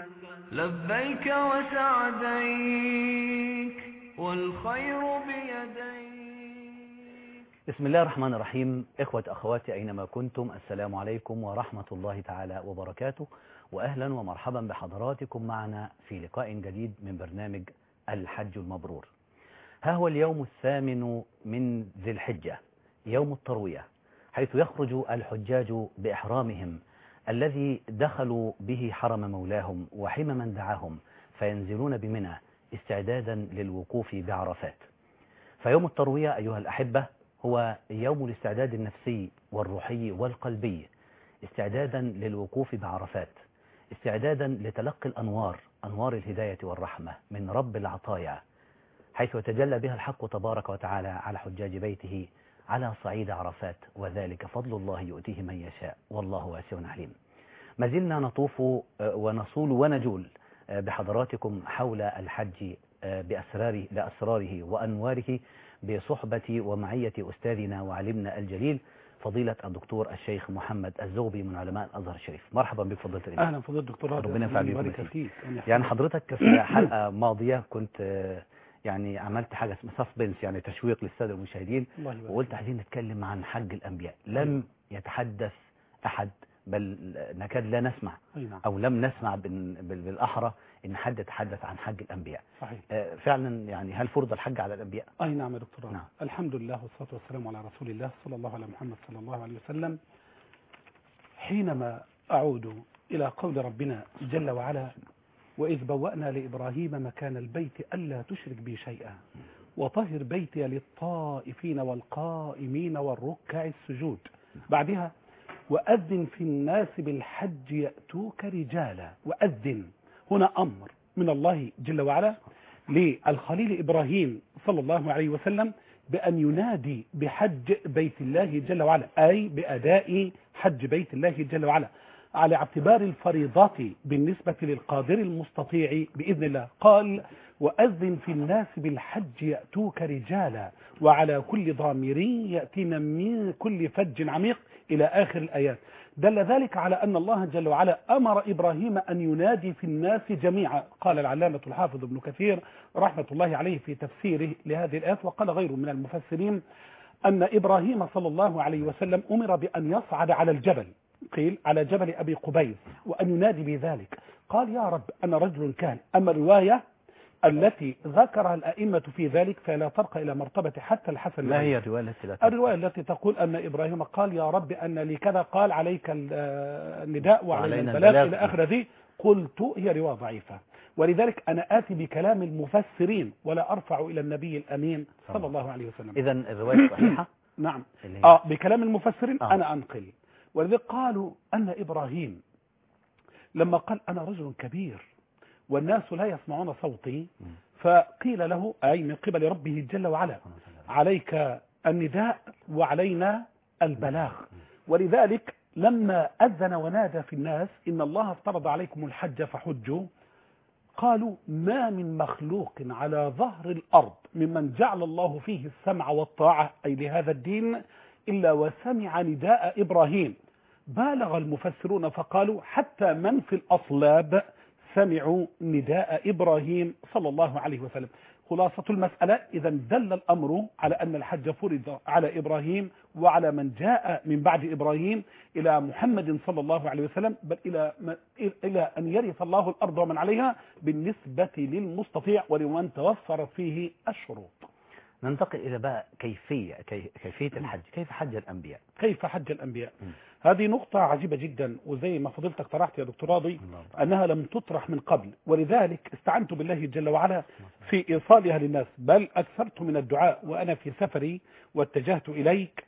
لبيك وسعديك والخير بيديك بسم الله الرحمن الرحيم إخوة أخواتي أينما كنتم السلام عليكم ورحمة الله تعالى وبركاته وأهلا ومرحبا بحضراتكم معنا في لقاء جديد من برنامج الحج المبرور ها هو اليوم الثامن من ذي الحجة يوم التروية حيث يخرج الحجاج بإحرامهم الذي دخلوا به حرم مولاهم وحمى من دعاهم فينزلون بمنى استعدادا للوقوف بعرفات فيوم التروية أيها الأحبة هو يوم الاستعداد النفسي والروحي والقلبي استعدادا للوقوف بعرفات استعدادا لتلقي الأنوار أنوار الهداية والرحمة من رب العطايا حيث يتجلى بها الحق تبارك وتعالى على حجاج بيته على صعيد عرفات وذلك فضل الله يؤتيه من يشاء والله واسع عليم ما زلنا نطوف ونصول ونجول بحضراتكم حول الحج بأسراره لأسراره وأنواره بصحبة ومعية أستاذنا وعلمنا الجليل فضيلة الدكتور الشيخ محمد الزغبي من علماء الأزهر الشريف مرحبا بك فضيلة الإمام اهلا فضيله الدكتور راضي ربنا ينفع أهلاً بيكم ويبارك فيه. فيك أهلاً يعني يحفظك. حضرتك في حلقة ماضية كنت آه، يعني عملت حاجة اسمها سسبنس يعني تشويق للسادة المشاهدين الله يبارك وقلت فيك. عايزين نتكلم عن حج الأنبياء لم يتحدث أحد بل نكاد لا نسمع اي نعم أو لم نسمع بال- بال- بالأحرى إن حد يتحدث عن حج الأنبياء صحيح آه، فعلا يعني هل فرض الحج على الأنبياء؟ اي نعم يا دكتور راضي نعم. الحمد لله والصلاه والسلام على رسول الله صلى الله على محمد صلى الله عليه وسلم حينما اعود الى قول ربنا جل وعلا واذ بوانا لابراهيم مكان البيت الا تشرك بي شيئا وطهر بيتي للطائفين والقائمين والركع السجود بعدها وأذن في الناس بالحج يأتوك رجالا وأذن هنا أمر من الله جل وعلا للخليل إبراهيم صلى الله عليه وسلم بأن ينادي بحج بيت الله جل وعلا أي بأداء حج بيت الله جل وعلا على اعتبار الفريضات بالنسبة للقادر المستطيع بإذن الله قال وأذن في الناس بالحج يأتوك رجالا وعلى كل ضامر يأتين من كل فج عميق إلى آخر الآيات دل ذلك على أن الله جل وعلا أمر إبراهيم أن ينادي في الناس جميعا قال العلامة الحافظ ابن كثير رحمة الله عليه في تفسيره لهذه الآيات وقال غيره من المفسرين أن إبراهيم صلى الله عليه وسلم أمر بأن يصعد على الجبل قيل على جبل أبي قبيس وأن ينادي بذلك قال يا رب أنا رجل كان أما الرواية التي ذكرها الأئمة في ذلك فلا ترقى إلى مرتبة حتى الحسن ما البصري. هي الرواية التي لا الرواية التي تقول أن إبراهيم قال يا رب أن لي كذا قال عليك ال- النداء وعلينا وعلينا البلاغ البلاغ. إلى آخر ذي قلت هي رواية ضعيفة ولذلك أنا آتي بكلام المفسرين ولا أرفع إلى النبي الأمين صلى الله عليه وسلم إذا الرواية صحيحة نعم اللي هي آه بكلام المفسرين آه. أنا أنقل ولذلك قالوا أن إبراهيم لما قال أنا رجل كبير والناس لا يسمعون صوتي مم. فقيل له أي من قبل ربه جل وعلا عليك النداء وعلينا البلاغ ولذلك لما أذن ونادى في الناس إن الله افترض عليكم الحج فحجوا قالوا ما من مخلوق على ظهر الأرض ممن جعل الله فيه السمع والطاعة أي لهذا الدين إلا وسمع نداء إبراهيم بالغ المفسرون فقالوا حتى من في الأصلاب سمعوا نداء إبراهيم صلى الله عليه وسلم خلاصة المسألة إذا دل الأمر على أن الحج فرض على إبراهيم وعلى من جاء من بعد إبراهيم إلى محمد صلى الله عليه وسلم بل إلى, إلى أن يرث الله الأرض ومن عليها بالنسبة للمستطيع ولمن توفرت فيه الشروط ننتقل إلى بقى كيفية كي- كيفية الحج كيف حج الأنبياء كيف حج الأنبياء م. هذه نقطة عجيبة جدا وزي ما فضلتك طرحت يا دكتور راضي أنها لم تطرح من قبل ولذلك استعنت بالله جل وعلا في إيصالها للناس بل أكثرت من الدعاء وأنا في سفري واتجهت إليك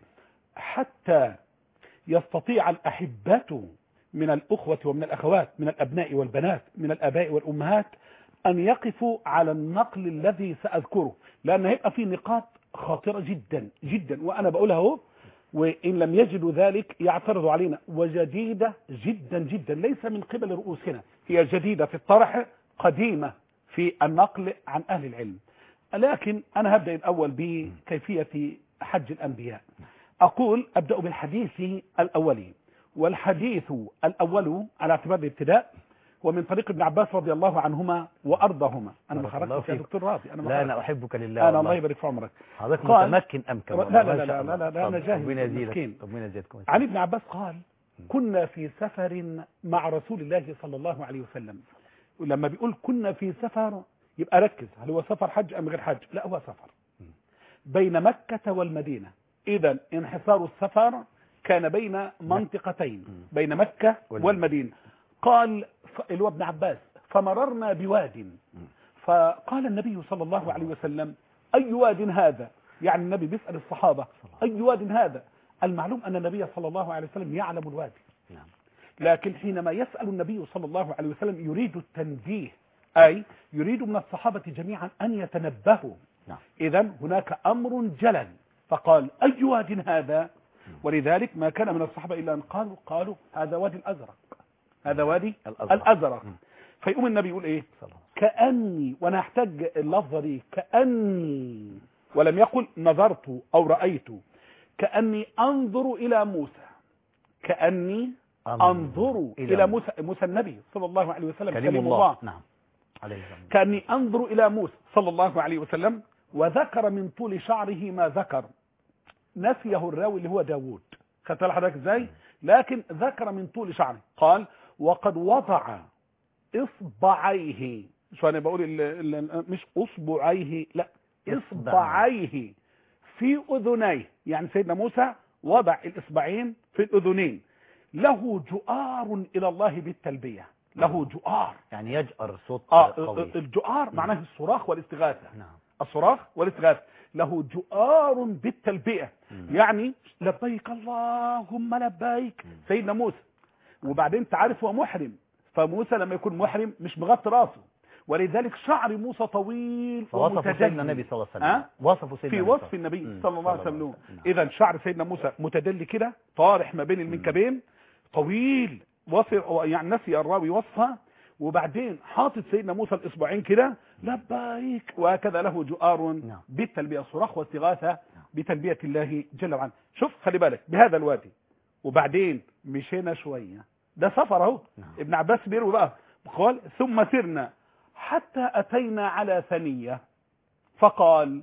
حتى يستطيع الأحبة من الأخوة ومن الأخوات من الأبناء والبنات من الآباء والأمهات أن يقفوا على النقل الذي سأذكره لأن هيبقى في نقاط خاطرة جدا جدا وأنا بقولها اهو وإن لم يجدوا ذلك يعترضوا علينا وجديدة جدا جدا ليس من قبل رؤوسنا هي جديدة في الطرح قديمة في النقل عن أهل العلم لكن أنا هبدأ الأول بكيفية حج الأنبياء أقول أبدأ بالحديث الأولي والحديث الأول على اعتبار الابتداء ومن طريق ابن عباس رضي الله عنهما وارضاهما انا ما بارك الله خرجتش يا فيك. دكتور راضي انا ما لا خرجتش. انا احبك لله انا الله والله يبارك في عمرك حضرتك قال- متمكن امكن لا، والله لا، ما لا، شاء لا، الله. لا، لا، أنا اتفضل. جاهز ربنا يزيدك مسكين. ربنا يزيدكم عن ابن عباس قال كنا في سفر مع رسول الله صلى الله عليه وسلم ولما بيقول كنا في سفر يبقى ركز هل هو سفر حج ام غير حج لا هو سفر بين مكة والمدينة اذا انحصار السفر كان بين منطقتين بين مكة والمدينة. والمدينة قال ف- اللي هو ابن عباس فمررنا بواد فقال النبي صلى الله عليه وسلم أي واد هذا يعني النبي بيسأل الصحابة أي واد هذا المعلوم أن النبي صلى الله عليه وسلم يعلم الوادي نعم. لكن حينما يسأل النبي صلى الله عليه وسلم يريد التنبيه أي يريد من الصحابة جميعا أن يتنبهوا نعم. إذا هناك أمر جلل فقال أي واد هذا ولذلك ما كان من الصحابة إلا أن قالوا قالوا هذا وادي الأزرق هذا وادي الأزرق. الأزرق مم. فيقوم النبي يقول إيه صلى الله كأني وأنا أحتاج اللفظة دي كأني ولم يقل نظرت أو رأيت كأني أنظر إلى موسى كأني أنظر أنظر إلى إلى موسى موسى النبي صلى الله عليه وسلم كلم الله نعم عليه الصلاة والسلام. كأني أنظر إلى موسى صلى الله عليه وسلم وذكر من طول شعره ما ذكر نسيه الراوي اللي هو داوود خدت بالك حضرتك ازاي لكن ذكر من طول شعره قال وقد وضع اصبعيه شو انا بقول ال ال مش اصبعيه لا اصبعيه في اذنيه يعني سيدنا موسى وضع الاصبعين في الاذنين له جؤار الى الله بالتلبيه له جؤار يعني يجأر صوت اه قوي الجؤار معناه الصراخ والاستغاثه نعم الصراخ والاستغاثه له جؤار بالتلبيه مم. يعني لبيك اللهم لبيك مم. سيدنا موسى وبعدين انت عارف هو محرم فموسى لما يكون محرم مش مغطي راسه ولذلك شعر موسى طويل فوصف ومتدلي. سيدنا النبي صلى الله عليه وسلم ها؟ وصفوا سيدنا في النبي وصف صلى الله عليه النبي مم. صلى الله عليه وسلم نعم. اذا شعر سيدنا موسى متدلي كده طارح ما بين المنكبين طويل وصف يعني نسي الراوي وصفها وبعدين حاطط سيدنا موسى الاصبعين كده لبيك وهكذا له جؤار نعم. بالتلبيه صراخ واستغاثه بتلبيه الله جل وعلا شوف خلي بالك بهذا الوادي وبعدين مشينا شويه ده سفر اهو نعم. ابن عباس بيروي بقى قال ثم سرنا حتى اتينا على ثنيه فقال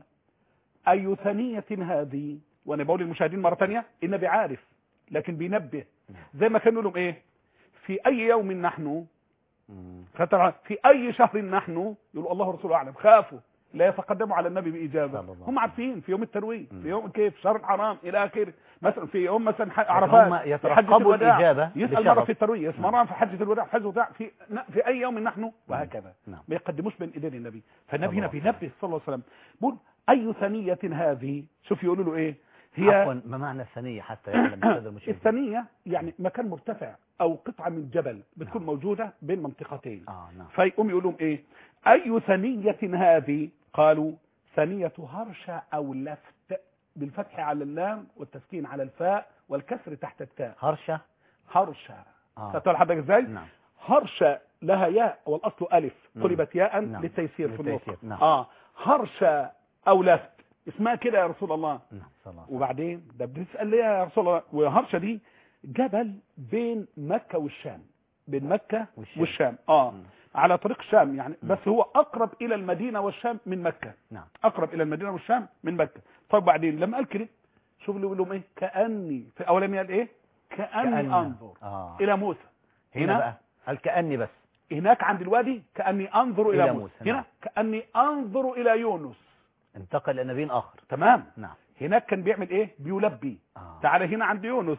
أي ثنية هذه وأنا بقول للمشاهدين مرة ثانية النبي عارف لكن بينبه زي ما كانوا لهم إيه في أي يوم نحن مم. خدت بالك؟ في أي شهر نحن يقول الله ورسوله أعلم خافوا لا يتقدموا على النبي بإجابة صلى الله هم عارفين في يوم الترويج مم. في يوم كيف شهر الحرام إلى آخره مثلا في يوم مثلا ح- هم عرفات في يترقبوا حجة الوداع. الإجابة يسأل بشغف. مرة في الترويج يسأل مرة في حجة الوداع في حجة الوداع في في أي يوم نحن وهكذا نعم ما يقدموش بين ايدين النبي فالنبي هنا الله. بينبه صلى الله عليه وسلم بيقول اي ثنية هذه شوف يقولوا له ايه هي عفوا ما معنى الثانية حتى يعلم السادة المشاهدين الثنية يعني مكان مرتفع او قطعة من جبل بتكون نعم. موجودة بين منطقتين اه نعم فيقوم يقول لهم ايه اي ثنية هذه قالوا ثنية هرشة او لفت بالفتح على اللام والتسكين على الفاء والكسر تحت التاء هرشة هرشة اه فتقول حضرتك ازاي نعم هرشة لها ياء والاصل الف مم. قلبت ياء نعم. للتيسير في النص للتيسير، نعم. اه هرشة او لفت اسمها كده يا رسول الله نعم صلى الله عليه وسلم. وبعدين ده بتسال ليه يا رسول الله وهرشة دي جبل بين مكة والشام بين مكة والشام. والشام, اه مم. على طريق الشام يعني مم. بس هو اقرب الى المدينة والشام من مكة نعم اقرب الى المدينة والشام من مكة طيب بعدين لما قال كده شوف اللي بيقول لهم ايه كاني في اولاني قال ايه كاني كأن- انظر اه الى موسى هنا هنا بقى هل كأني بس هناك عند الوادي كأني أنظر إلى, إلى موسى موسى، هنا نعم. كأني أنظر إلى يونس انتقل إلى نبي آخر تمام نعم هناك كان بيعمل إيه بيلبي آه. تعالى هنا عند يونس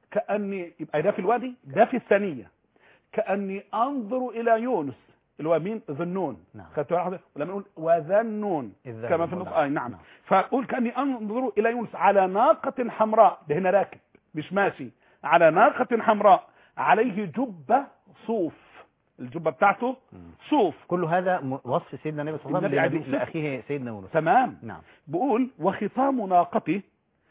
كأني يبقى ده في الوادي ده في الثانية كأني أنظر إلى يونس اللي هو مين ذنون نعم. خدت بالك حضرتك؟ ولما نقول وذنون إذ ذهب كما في النص المولى. آه نعم نعم. فأقول كأني أنظر إلى يونس على ناقة حمراء ده هنا راكب مش ماشي على ناقة حمراء عليه جبة صوف الجبة بتاعته مم. صوف كل هذا م- وصف سيدنا النبي صلى الله عليه النبي وسلم عايز لنبي- يوصفه. لأخيه سيدنا يونس تمام نعم بقول وخطام ناقته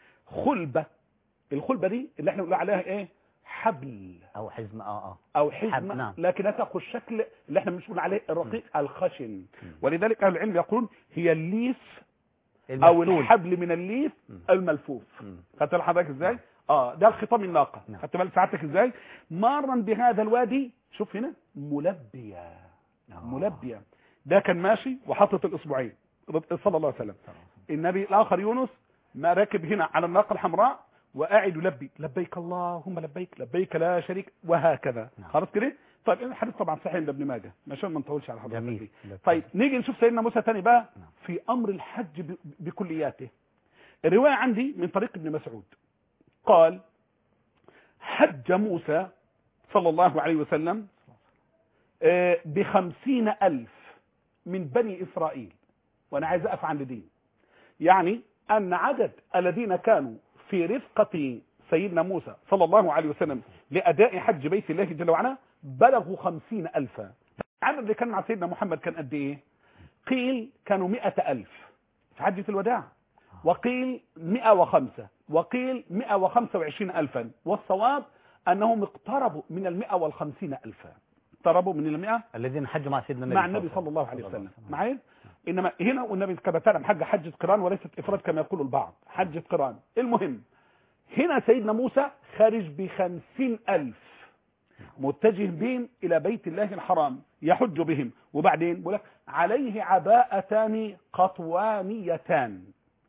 خلبة الخلبة دي اللي احنا بنقول عليها ايه حبل أو حزم آه آه او حبل، حزمة نعم. لكنها تاخذ الشكل اللي احنا بنقول عليه الرقيق الخشن ولذلك اهل العلم يقولون هي الليف او المفتول. الحبل من الليف مم. الملفوف مم. خدت بال حضرتك ازاي اه ده الخطام الناقه نعم. خدت بال سعادتك ازاي مارا بهذا الوادي شوف هنا ملبيا آه. ملبيا ده كان ماشي وحاطط الاصبعين صلى الله عليه وسلم النبي الاخر يونس ما راكب هنا على الناقه الحمراء وقاعد يلبي لبيك اللهم لبيك لبيك لا شريك وهكذا نعم. خلاص كده طيب الحديث طبعا صحيح عند ابن ماجه عشان ما نطولش على حضرتك جميل فيه. طيب نيجي نشوف سيدنا موسى تاني بقى نعم. في امر الحج ب- بكلياته الروايه عندي من طريق ابن مسعود قال حج موسى صلى الله عليه وسلم آه، بخمسين ألف من بني إسرائيل وأنا عايز أقف عند دي يعني أن عدد الذين كانوا في رفقة سيدنا موسى صلى الله عليه وسلم لأداء حج بيت الله جل وعلا بلغوا خمسين ألفا العدد اللي كان مع سيدنا محمد كان قد إيه قيل كانوا مئة ألف في حجة الوداع وقيل مئة وخمسة وقيل مئة وخمسة وعشرين ألفا والصواب أنهم اقتربوا من المئة والخمسين ألفا اقتربوا من المئة الذين حجوا مع سيدنا النبي مع النبي صلى الله عليه وسلم معايا انما هنا والنبي كما تعلم حج حجة قران وليست افراد كما يقول البعض حجة قران المهم هنا سيدنا موسى خارج بخمسين ألف متجه بهم إلى بيت الله الحرام يحج بهم وبعدين بقول لك عليه عباءتان قطوانيتان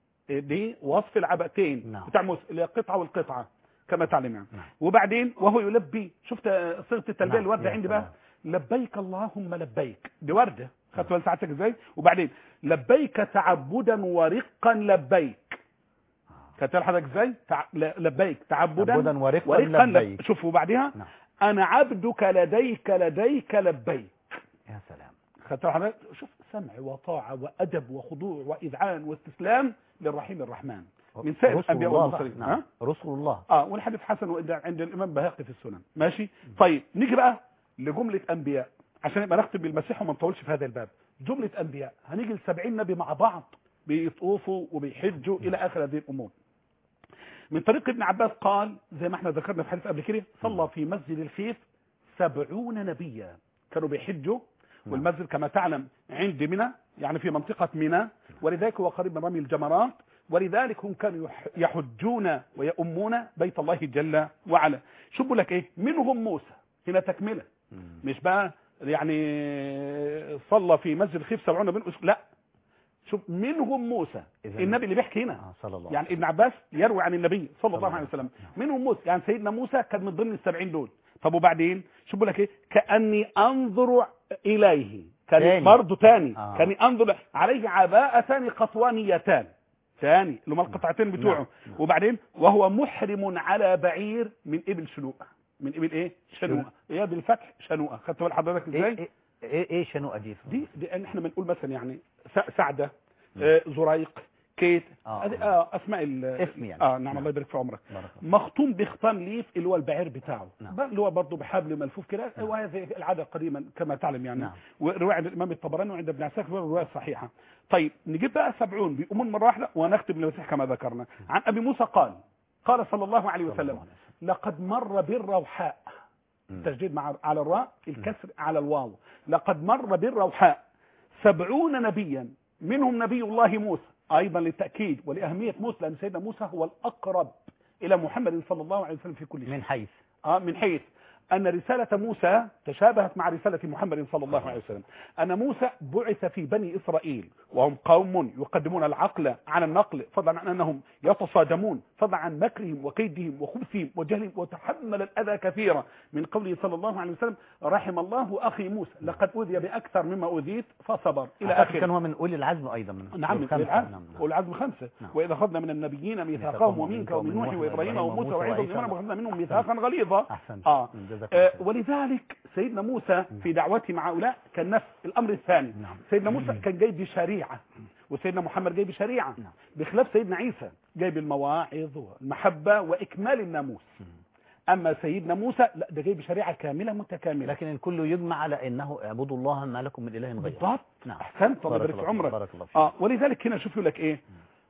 دي وصف العباءتين نعم. بتاع موسى اللي هي القطعة والقطعة كما تعلم يعني نعم. وبعدين وهو يلبي شفت صيغة التلبية نعم. الوردة يا عندي بقى سلام. لبيك اللهم لبيك دي وردة خدت بال ساعتك ازاي وبعدين لبيك تعبدا ورقا لبيك خدت بال حضرتك ازاي تع... ل- لبيك تعبدا تعبداً ورقاً ورقا لبيك. لب... شوف وبعدها نعم انا عبدك لديك لديك لبيك يا سلام خدت بال حضرتك شوف سمع وطاعة وأدب وخضوع وإذعان واستسلام للرحيم الرحمن من سائر رسل الأنبياء الله والمرسلين نعم. ها؟ رسل الله اه والحديث حسن وإن- عند الامام بهاقي في السنن ماشي طيب نيجي بقى لجمله انبياء عشان يبقى نختم بالمسيح وما نطولش في هذا الباب جمله انبياء هنيجي ل 70 نبي مع بعض بيطوفوا وبيحجوا الى اخر هذه الامور من طريق ابن عباس قال زي ما احنا ذكرنا في حديث قبل كده صلى في مسجد الخيف سبعون نبيا كانوا بيحجوا والمسجد كما تعلم عند منى يعني في منطقة منى ولذلك هو قريب من رمي الجمرات ولذلك هم كانوا يح- يحجون ويؤمون بيت الله جل وعلا شو بقول لك ايه منهم موسى هنا تكملة مم. مش بقى يعني صلى في مسجد الخيف سبعون بن أسر لا شوف منهم موسى إذن- النبي اللي بيحكي هنا آه صلى الله يعني عليه ابن عباس يروي عن النبي صلى صلى الله الله عليه وسلم عليه منهم موسى يعني سيدنا موسى كان من ضمن السبعين دول طب وبعدين شو بقول لك ايه كاني انظر اليه كان تاني. برضه تاني آه. كاني انظر عليه عباءتان قطوانيتان ثاني اللي هم القطعتين بتوعه نعم. نعم. وبعدين وهو محرم على بعير من ابل شنوءه من ابل ايه شنوءه هي بالفتح شنوءه خدت بال حضرتك ازاي ايه ايه ايه, إيه شنو اجيب دي, دي ان احنا بنقول مثلا يعني س- سعده آه، زريق كيت آه. هذه آه اسماء ال- اسم يعني. اه نعم نعم. الله يبارك في عمرك بارك الله مختوم بختام ليف اللي هو البعير بتاعه نعم. بقى اللي هو برضه بحبل ملفوف كده وهذه العاده قديما كما تعلم يعني نعم. وروايه عند الامام الطبراني وعند ابن عساكر الروايه الصحيحه طيب نجيب بقى سبعون بيقومون مره واحده ونختم بالمسيح كما ذكرنا عن ابي موسى قال قال صلى الله عليه صلى وسلم الله عليه لقد مر بالروحاء مم. تشديد مع على الراء الكسر على الواو لقد مر بالروحاء سبعون نبيا منهم نبي الله موسى أيضا للتأكيد ولأهمية موسى لأن سيدنا موسى هو الأقرب إلى محمد صلى الله عليه وسلم في كل شيء من حيث آه من حيث أن رسالة موسى تشابهت مع رسالة محمد صلى الله عليه وسلم أن موسى بعث في بني إسرائيل وهم قوم يقدمون العقل عن النقل فضلا عن أنهم يتصادمون فضلا عن مكرهم وكيدهم وخبثهم وجهلهم وتحمل الأذى كثيرا من قوله صلى الله عليه وسلم رحم الله أخي موسى لقد أوذي بأكثر مما أوذيت فصبر إلى أعتقد آخره كان هو من أولي العزم أيضا من نعم الخمسة. العزم نعم نعم. والعزم خمسة نعم. وإذا أخذنا من النبيين ميثاقهم ميثاقهم ومنك ومنك ومن نوح ومن وإبراهيم وإبراهيم وموسى وموسى وعيسى وعيسى. ومن وأخذنا منهم أحسنت. ميثاقا غليظا أحسنت آه. جزاك آه، الله خير. ولذلك سيدنا موسى في دعوته مع هؤلاء كان نفس الأمر الثاني نعم. سيدنا موسى كان جاي بشريعة وسيدنا محمد جاي بشريعة نعم. بخلاف سيدنا عيسى جاي بالمواعظ والمحبة وإكمال الناموس أما سيدنا موسى لا ده جاي بشريعة كاملة متكاملة لكن الكل يجمع على انه اعبدوا الله ما لكم من اله غيره بالضبط نعم أحسنت الله بارك يبارك في الله فيك، عمرك بارك الله فيك اه ولذلك هنا شوف يقول لك ايه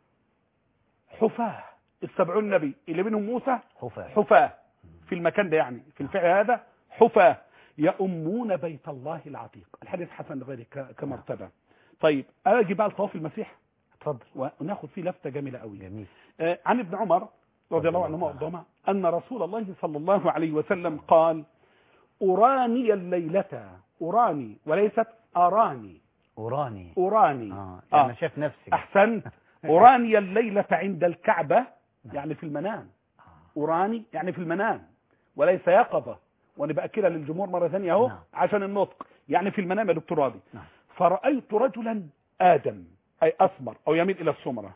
حفاة السبعون نبي اللي منهم موسى حفاة حفاة في المكان ده يعني في الفعل هذا حفاة يؤمون بيت الله العتيق الحديث حسن لغيره ك- كمرتبة طيب اجي بقى لطواف المسيح اتفضل وناخد فيه لفتة جميلة قوي جميل آه، عن ابن عمر رضي الله عنهما وارضاهما ان رسول الله صلى الله عليه وسلم قال أراني الليلة أراني وليست أراني أوراني أراني اه آه. أنا شايف نفسي أحسنت أراني الليلة عند الكعبة يعني في المنام آه. أراني يعني في المنام وليس يقظة وأنا بأكلها للجمهور مرة ثانية أهو نعم. عشان النطق يعني في المنام يا دكتور راضي نعم. فرأيت رجلا آدم أي أسمر أو يميل إلى السمرة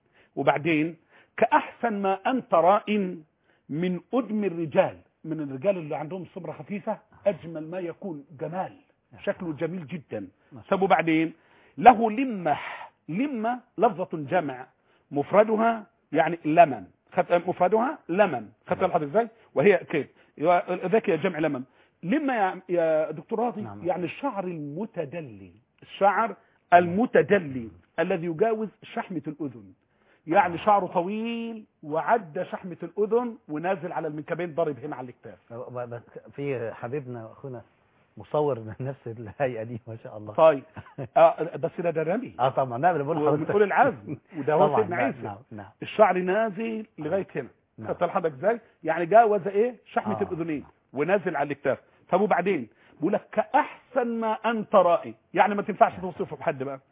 وبعدين كأحسن ما أنت راء من أدم الرجال من الرجال اللي عندهم سمرة خفيفة أجمل ما يكون جمال شكله جميل جدا ما شاء طب وبعدين له لمة لمة لفظة جمع مفردها يعني لمن خد مفردها لمن خدت بالك ازاي وهي كده يبقى ذاك يا جمع لمن لما يا- يا دكتور راضي نعم. يعني الشعر المتدلي الشعر المتدلي الذي يجاوز شحمة الأذن يعني شعره طويل وعدى شحمة الأذن ونازل على المنكبين ضارب هنا على الكتاف ب- ب- في حبيبنا واخونا مصور من نفس الهيئه دي ما شاء الله طيب آه بس ده ده رمي اه طبعا نعم بقول ومن لحضرتك أولي العزم وده هو طبعا سيدنا نعم عيسى نعم نعم الشعر نازل لغايه هنا نعم. خدت لحضرتك ازاي يعني جاوز ايه شحمه آه. الاذنين ونازل على الاكتاف طب وبعدين بيقول لك كاحسن ما انت رائي يعني ما تنفعش توصفه بحد بقى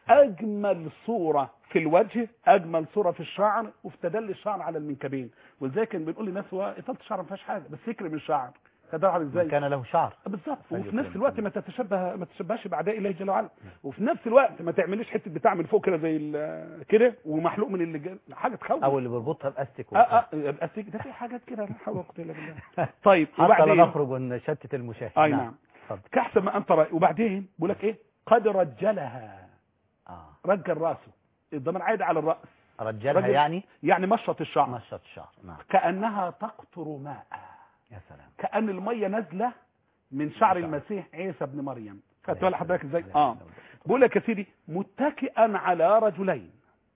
اجمل صوره في الوجه اجمل صوره في الشعر وفي تدلي الشعر على المنكبين ولذلك كان بنقول للناس هو اطاله الشعر ما فيهاش حاجه بس فكر من الشعر خدت بالك من ازاي كان له شعر بالظبط وفي فليكرم. نفس الوقت ما تتشبه ما تتشبهش باعداء الله جل وعلا وفي نفس الوقت ما تعمليش حته بتاع من فوق كده زي ال- كده ومحلوق من اللي جا- حاجه تخوف او اللي بيربطها باستيك اه اه يبقى السيك- ده في حاجات كده لا حول ولا قوه الا بالله طيب حتى لا وبعدين نخرج ونشتت المشاهد اي نعم اتفضل كاحسن ما انت راي وبعدين بيقول لك ايه قد رجلها اه رجل راسه الضمان عايد على الراس رجلها رجل- يعني يعني مشط الشعر مشط الشعر نعم كانها تقطر ماء يا سلام كان الميه نازله من شعر شعر. المسيح عيسى ابن مريم خدت بالك حضرتك ازاي عليه اه السلام. بقول لك يا سيدي متكئا على رجلين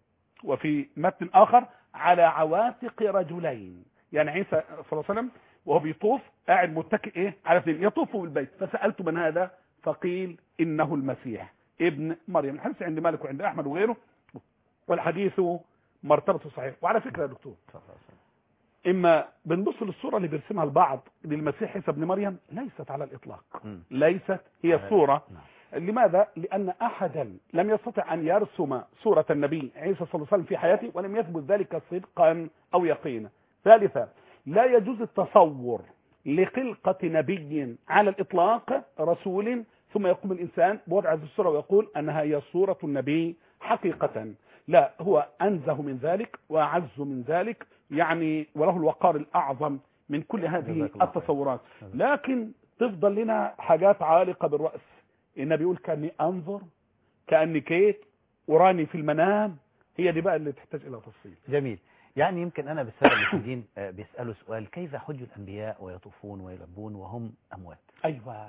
وفي متن اخر على عواتق رجلين يعني عيسى صلى الله عليه وسلم وهو بيطوف قاعد متكئ ايه على اثنين يطوف بالبيت فسالت من هذا فقيل انه المسيح ابن مريم الحديث عند مالك وعند احمد وغيره والحديث مرتبته صحيح وعلى فكره يا دكتور اتفضل يا سلام. اما بنبص للصوره اللي بيرسمها البعض للمسيح عيسى ابن مريم ليست على الاطلاق مم. ليست هي على- الصوره نعم. لماذا؟ لأن أحدا لم يستطع أن يرسم صورة النبي عيسى صلى الله عليه وسلم في حياته ولم يثبت ذلك صدقا أو يقينا ثالثا لا يجوز التصور لخلقة نبي على الإطلاق رسول ثم يقوم الإنسان بوضع هذه الصورة ويقول أنها هي صورة النبي حقيقة لا هو أنزه من ذلك وأعز من ذلك يعني وله الوقار الأعظم من كل هذه جزاك الله خير. التصورات لكن تفضل لنا حاجات عالقة بالرأس النبي يقول كأني أنظر كأني كيت وراني في المنام هي دي بقى اللي تحتاج إلى تفصيل جميل يعني يمكن انا بالسبب المشاهدين آه، بيسالوا سؤال كيف حج الانبياء ويطوفون ويلبون وهم اموات أيوة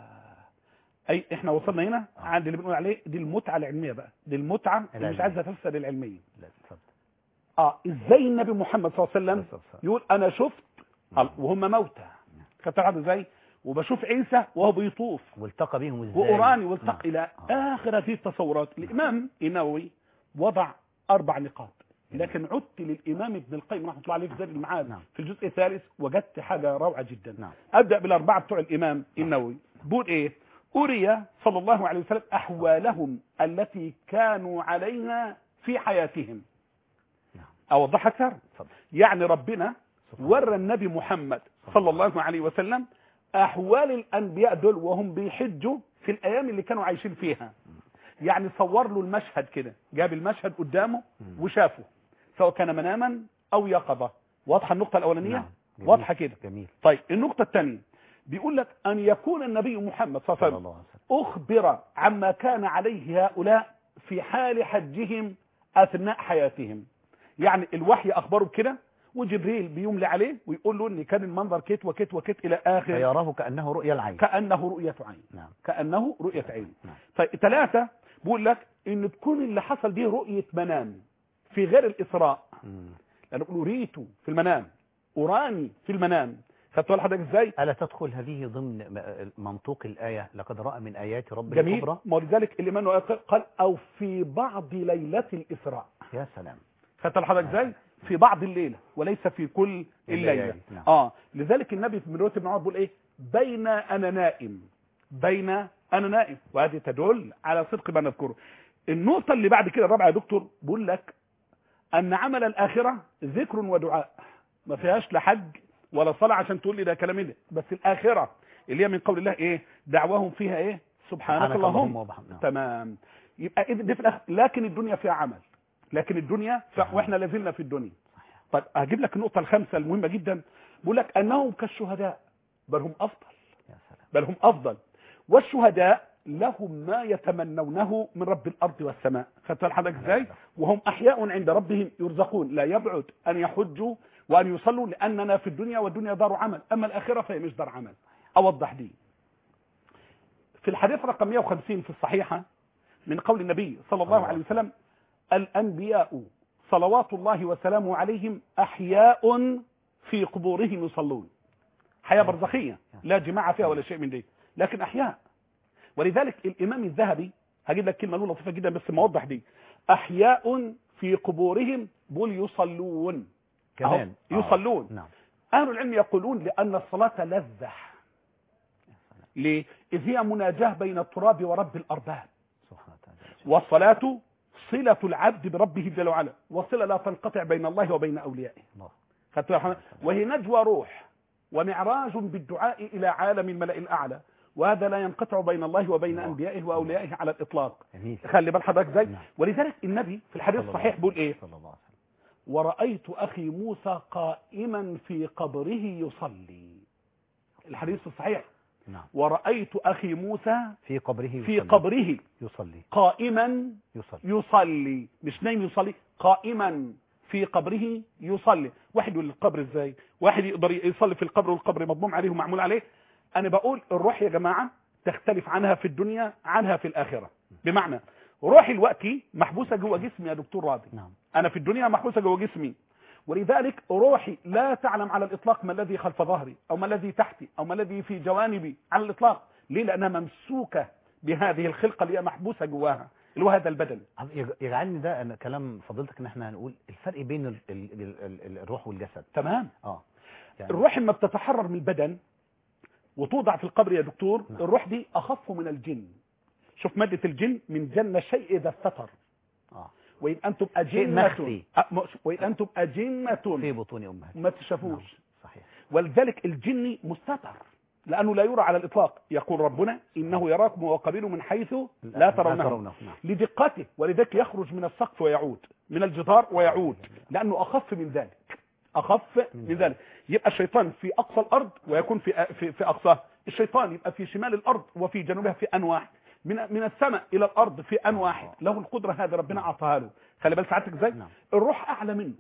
أي إحنا وصلنا هنا آه. عند اللي بنقول عليه دي المتعة العلمية بقى دي المتعة اللي مش العلمية. عايزة تفسد العلمية لا اتفضل اه ازاي النبي محمد صلى الله عليه وسلم اتفضل. يقول انا شفت نعم. وهم موتى خدت بالك ازاي وبشوف عيسى وهو بيطوف والتقى بهم ازاي وأوراني نعم. والتقي إلى آه. آخر هذه التصورات الإمام النووي وضع أربع نقاط لكن عدت للإمام ابن القيم رحمة الله عليه في زاد المعاد نعم. في الجزء الثالث وجدت حاجة روعة جدا نعم أبدأ بالأربعة بتوع الإمام النووي بقول إيه أري صلى الله عليه وسلم أحوالهم التي كانوا عليها في حياتهم نعم. أوضح أكثر اتفضل يعني ربنا سبحان ورى النبي محمد صلى الله عليه وسلم احوال الانبياء دول وهم بيحجوا في الايام اللي كانوا عايشين فيها يعني صور له المشهد كده جاب المشهد قدامه مم. وشافه سواء كان مناما او يقظه واضحه النقطه الاولانيه نعم. جميل. واضحه كده جميل طيب النقطه الثانيه بيقول لك ان يكون النبي محمد صلى الله عليه صلى وسلم الله عليه وسلم أخبر عما كان عليه هؤلاء في حال حجهم أثناء حياتهم يعني الوحي أخبره بكده وجبريل بيملي عليه ويقول له ان كان المنظر كيت وكيت وكيت الى اخر فيراه كانه رؤيا العين كانه رؤيه عين نعم كانه رؤيه عين نعم طيب ثلاثه بيقول لك ان تكون اللي حصل دي رؤيه منام في غير الاسراء مم. لانه يقول اريت في المنام اراني في المنام خدت بالك حضرتك ازاي الا تدخل هذه ضمن م- منطوق الايه لقد راى من ايات رب جميل الكبرى ولذلك الامام النووي قال او في بعض ليله الاسراء يا سلام خدت حضرتك ازاي في بعض الليله وليس في كل الليله الليالي، نعم. اه لذلك النبي من روايه ابن عمر بيقول ايه بين أنا نائم بين أنا نائم وهذه تدل على صدق ما نذكره النقطة اللي بعد كده الرابعة يا دكتور بقول لك أن عمل الآخرة ذكر ودعاء ما فيهاش لا حج ولا صلاة عشان تقول لي ده كلام ده بس الآخرة اللي هي من قول الله إيه دعواهم فيها إيه سبحانك اللهم وبحمدك نعم. تمام يبقى إذن دي في الآخر لكن الدنيا فيها عمل لكن الدنيا ف... نعم. واحنا لازلنا في الدنيا طيب هجيب لك النقطة الخامسة المهمة جدا بقول لك أنهم كالشهداء بل هم أفضل يا سلام بل هم أفضل والشهداء لهم ما يتمنونه من رب الأرض والسماء خدت بالك حضرتك ازاي وهم أحياء عند ربهم يرزقون لا يبعد أن يحجوا وأن يصلوا لأننا في الدنيا والدنيا دار عمل أما الآخرة فهي مش دار عمل أوضح دي في الحديث رقم 150 في الصحيحة من قول النبي صلى الله عليه وسلم الأنبياء صلوات الله وسلامه عليهم أحياء في قبورهم يصلون حياة برزخية لا جماعة فيها ولا شيء من دي لكن أحياء ولذلك الإمام الذهبي هجيب لك كلمة له لطيفة جدا بس ما أوضح دي أحياء في قبورهم بل يصلون كمان أهو، يصلون. نعم أهل العلم يقولون لأن الصلاة لذة ليه؟ إذ هي مناجاة بين التراب ورب الأرباب سبحانه وتعالى والصلاة صلة العبد بربه جل وعلا وصلة لا تنقطع بين الله وبين أوليائه الله خدت بالك؟ وهي نجوى روح ومعراج بالدعاء إلى عالم الملأ الأعلى وهذا لا ينقطع بين الله وبين الله. أنبيائه وأوليائه على الإطلاق جميل خلي بال حضرتك ازاي نعم. ولذلك النبي في الحديث صلى الله الصحيح عليه بيقول ايه صلى الله عليه وسلم ورأيت أخي موسى قائما في قبره يصلي الحديث الصحيح نعم ورأيت أخي موسى في قبره في يصلي. قبره يصلي قائما يصلي يصلي مش نايم يصلي قائما في قبره يصلي واحد يقول القبر ازاي واحد يقدر يصلي في القبر والقبر مضموم عليه ومعمول عليه انا بقول الروح يا جماعة تختلف عنها في الدنيا عنها في الآخرة بمعنى روحي الوقتي محبوسة جوه جسمي يا دكتور راضي نعم انا في الدنيا محبوسه جوه جسمي ولذلك روحي لا تعلم على الاطلاق ما الذي خلف ظهري او ما الذي تحتي او ما الذي في جوانبي على الاطلاق ليه لانها ممسوكه بهذه الخلقه اللي هي محبوسه جواها اللي هو هذا البدن يج- يجعلني ده أنا كلام فضيلتك ان احنا هنقول الفرق بين ال ال ال ال الروح والجسد تمام اه يعني الروح لما بتتحرر من البدن وتوضع في القبر يا دكتور نعم. الروح دي اخف من الجن شوف ماده الجن من جن شيء اذا استتر اه وان انتم شيء اجنه مخفي. أ- م- وان انتم اجنه في بطون امهاتهم ما تشافوش صحيح ولذلك الجن مستتر لأنه لا يرى على الإطلاق يقول ربنا إنه يراكم وقبيله من حيث لا ترونه نعم لدقته ولذلك يخرج من السقف ويعود من الجدار ويعود لأنه أخف من ذلك أخف من ذلك يبقى الشيطان في أقصى الأرض ويكون في في, في أقصاه الشيطان يبقى في شمال الأرض وفي جنوبها في أن واحد من من السماء إلى الأرض في أن واحد له القدرة هذا ربنا أعطاها له خلي بالك سعادتك إزاي نعم الروح أعلى منه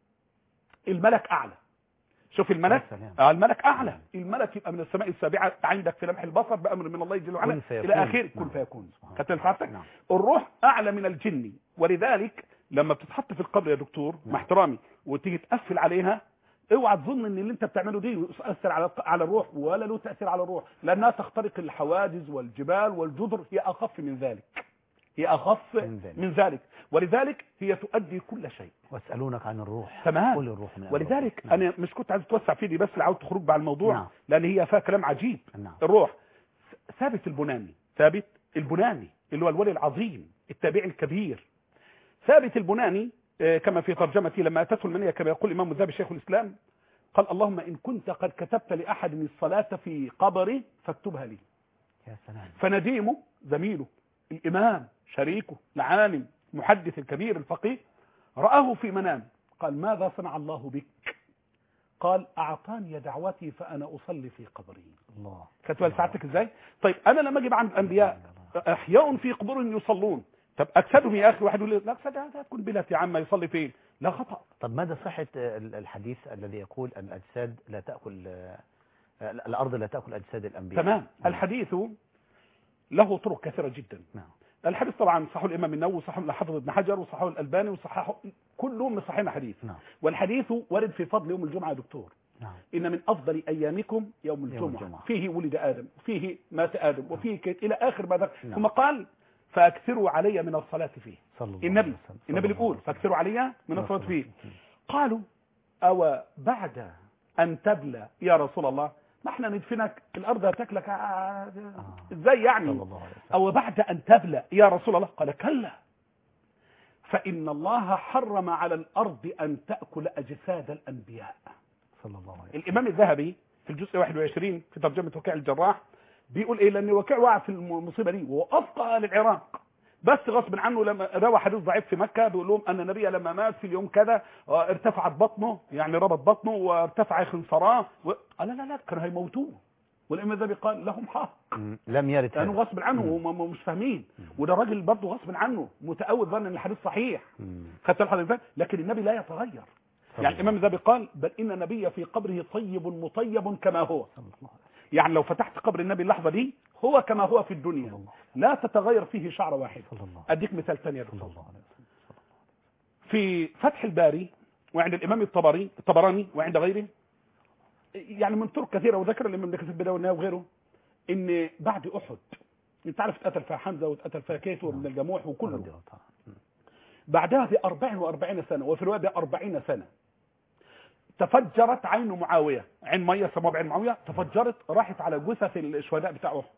الملك أعلى شوف الملك يا سلام. آه الملك اعلى الملك يبقى من السماء السابعه عندك في لمح البصر بامر من الله جل وعلا كن فيكون. الى اخره كن نعم. فيكون سبحان خدت الله. سعادتك نعم. الروح اعلى من الجن ولذلك لما بتتحط في القبر يا دكتور نعم. مع احترامي وتيجي تقفل عليها اوعى تظن ان اللي انت بتعمله دي يؤثر على على الروح ولا له تاثير على الروح لانها تخترق الحواجز والجبال والجدر هي اخف من ذلك هي اخف من ذلك. من ذلك ولذلك هي تؤدي كل شيء واسالونك عن الروح تمام. قل الروح من أمر ولذلك ربك. نعم. انا مش كنت عايز اتوسع فيه دي بس عاوز تخرج بقى الموضوع نعم. لان هي فيها كلام عجيب نعم الروح ثابت البناني ثابت البناني اللي هو الولي العظيم التابعي الكبير ثابت البناني آه، كما في ترجمتي لما اتته المنيه كما يقول الامام الذهبي شيخ الاسلام قال اللهم ان كنت قد كتبت لاحد الصلاه في قبري فاكتبها لي يا سلام فنديمه زميله الامام شريكه العالم المحدث الكبير الفقيه رآه في منام قال ماذا صنع الله بك قال أعطاني دعوتي فأنا أصلي في قبري الله كانت بال ساعتك ازاي طيب أنا لما أجيب عند الأنبياء أحياء في قبورهم يصلون طب أجسادهم يا أخي واحد يقول لي لا أجساد تكون بلاد يا عم يصلي فين لا خطأ طب ماذا صحة ال- الحديث الذي يقول أن الأجساد لا تأكل آه، الأرض لا تأكل أجساد الأنبياء تمام نعم. الحديث له طرق كثيرة جدا نعم الحديث طبعا صححه الإمام النووي وصححه الحافظ ابن حجر وصححه الألباني وصححه كلهم مصححين حديث نعم والحديث ورد في فضل يوم الجمعة يا دكتور نعم إن من أفضل أيامكم يوم الجمعة, الجمعة. فيه ولد آدم فيه مات آدم وفيه كيت إلى آخر ما ذكر نعم. ثم قال فأكثروا علي من الصلاة فيه صلى الله النبي عليه وسلم. النبي اللي صلى الله يقول عليه فأكثروا علي من وسلم. الصلاة فيه قالوا أو بعد أن تبلى يا رسول الله ما احنا ندفنك الارض هتاكلك آه، ازاي يعني صلى الله عليه وسلم أو بعد أن تبلى يا رسول الله قال كلا فإن الله حرم على الأرض أن تأكل أجساد الأنبياء صلى الله عليه وسلم الإمام الذهبي في الجزء 21 في ترجمة وكيع الجراح بيقول إيه لأن وكيع وقع في المصيبة دي وأفقى أهل العراق بس غصب عنه لما روى حديث ضعيف في مكة بيقول لهم أن النبي لما مات في اليوم كذا آه، ارتفعت بطنه يعني ربط بطنه وارتفع خنصراه و... آه لا لا لا كانوا هيموتوه والإمام الذهبي قال لهم حق مم. لم يرد لانه هذا. غصب عنه مم. هم هم مش فاهمين وده راجل برضه غصب عنه متأول ظن ان الحديث صحيح مم. خدت الحديث لكن النبي لا يتغير صلى يعني الله الامام الذهبي قال بل ان النبي في قبره طيب مطيب كما هو صلى الله عليه يعني لو فتحت قبر النبي اللحظه دي هو كما هو في الدنيا صلى الله لا تتغير فيه شعره واحد صلى الله اديك مثال ثاني يا صلى دكتور الله عليه وسلم في فتح الباري وعند الامام الطبري الطبراني وعند غيره يعني من طرق كثيره وذكر الامام ابن كثير البدايه والنهايه وغيره ان بعد احد انت عارف اتقتل فيها حمزه واتقتل فيها كيتو من الجموح وكله رضي الله تعالى. مم. بعدها ب 44 سنة وفي رواية ب 40 سنة تفجرت عين معاوية عين مية سموها بعين معاوية تفجرت راحت على جثث الشهداء بتاع أحد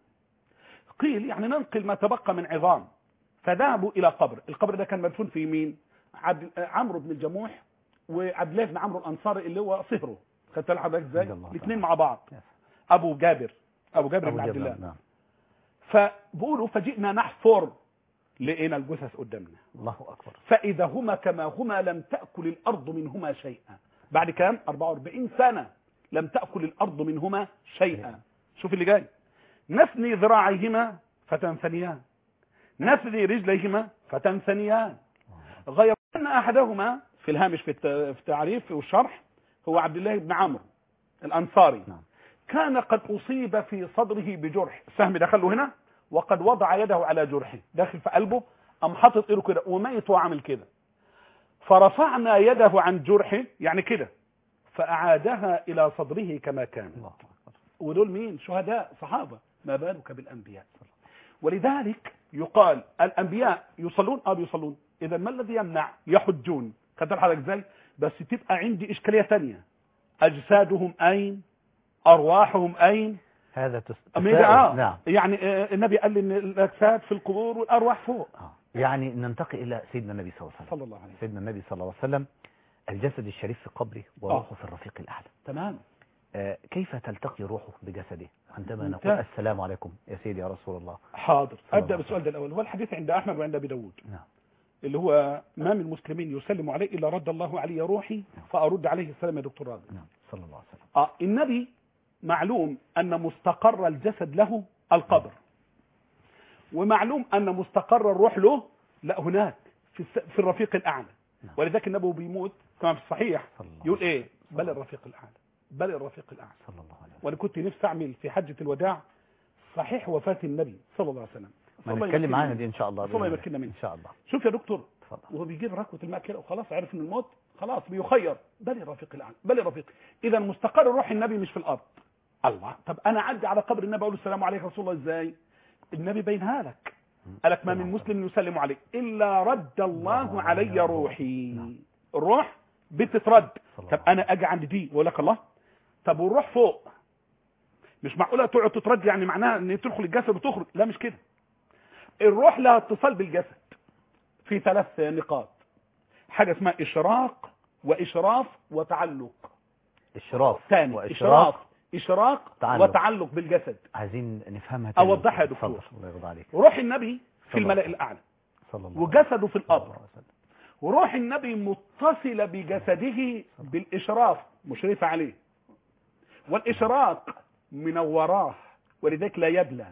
قيل يعني ننقل ما تبقى من عظام فذهبوا إلى قبر القبر ده كان مدفون في مين عبد عمرو بن الجموح وعبد الله بن عمرو الأنصاري اللي هو صهره خدت بالك حضرتك ازاي رضي الله الاثنين تعالى. مع بعض يا أبو جابر أبو جابر أبو بن عبد جبل. الله نعم فبقولوا فجئنا نحفر لقينا الجثث قدامنا الله أكبر فإذا هما كما هما لم تأكل الأرض منهما شيئا بعد كام 44 سنة لم تأكل الأرض منهما شيئا شوف اللي جاي نثني ذراعيهما فتنثنيان نثني رجليهما فتنثنيان غير أن أحدهما في الهامش في الت- في التعريف والشرح هو عبد الله بن عمرو الأنصاري نعم. كان قد أصيب في صدره بجرح السهم دخله هنا وقد وضع يده على جرحه داخل في قلبه أم حاطط إيده كده وميت وعمل كده فرفعنا يده عن جرحه يعني كده فأعادها إلى صدره كما كان الله أكبر ودول مين شهداء صحابة ما بالك بالأنبياء ولذلك يقال الأنبياء يصلون أو يصلون إذا ما الذي يمنع يحجون خدت حضرتك ازاي بس تبقى عندي إشكالية تانية أجسادهم أين أرواحهم أين هذا تس... أم تساؤل. آه. نعم يعني آه، النبي قال إن الأجساد في القبور والأرواح فوق آه. يعني ننتقل إلى سيدنا النبي صلى الله عليه وسلم صلى الله عليه وسلم سيدنا النبي صلى الله عليه وسلم الجسد الشريف في قبره وروحه في الرفيق الأعلى تمام آه، كيف تلتقي روحه بجسده عندما ممتاز. نقول السلام عليكم يا سيدي يا رسول الله حاضر صلى أبدأ الله بالسؤال ده الأول هو الحديث عند أحمد وعند أبي داود نعم اللي هو ما من المسلمين يسلم عليه إلا رد الله علي روحي فأرد عليه السلام يا دكتور راضي نعم صلى الله عليه وسلم آه النبي معلوم أن مستقر الجسد له القبر ومعلوم أن مستقر الروح له لا هناك في, الس... في الرفيق الأعلى نعم. ولذلك النبي بيموت كما في الصحيح صلى الله يقول عليه إيه بل الرفيق الأعلى بل الرفيق الأعلى صلى الله عليه وسلم وأنا كنت نفسي أعمل في حجة الوداع صحيح وفاة النبي صلى الله عليه وسلم ما الله نتكلم يمكننا عنها منه. دي إن شاء الله الله بإذن يمكننا منه. إن شاء الله شوف يا دكتور تفضل وهو بيجيب ركوة الماء كده وخلاص عرف ان الموت خلاص بيخير بل الرفيق الاعلى بل الرفيق اذا مستقر روح النبي مش في الارض الله طب انا اعدي على قبر النبي اقول له السلام عليك يا رسول الله ازاي النبي بينها لك قالك ما من مسلم يسلم عليه الا رد الله علي روحي نعم. الروح بتترد صلى طب الله انا اجي عند دي واقول لك الله طب والروح فوق مش معقوله تقعد تترد يعني معناها ان تدخل الجسد وتخرج لا مش كده الروح لها اتصال بالجسد في ثلاث نقاط حاجه اسمها اشراق واشراف وتعلق إشراف ثاني وإشراف اشراق اشراق تعلق. وتعلق بالجسد عايزين نفهمها تاني أوضحها يا دكتور. اتفضل، الله يرضى عليك روح النبي في صلى الملأ الله. الاعلى صلى الله عليه وجسده في صلى الله القبر عليه وسلم. وروح النبي متصلة بجسده بالإشراف مشرفة عليه والإشراق منوراه ولذلك لا يبلى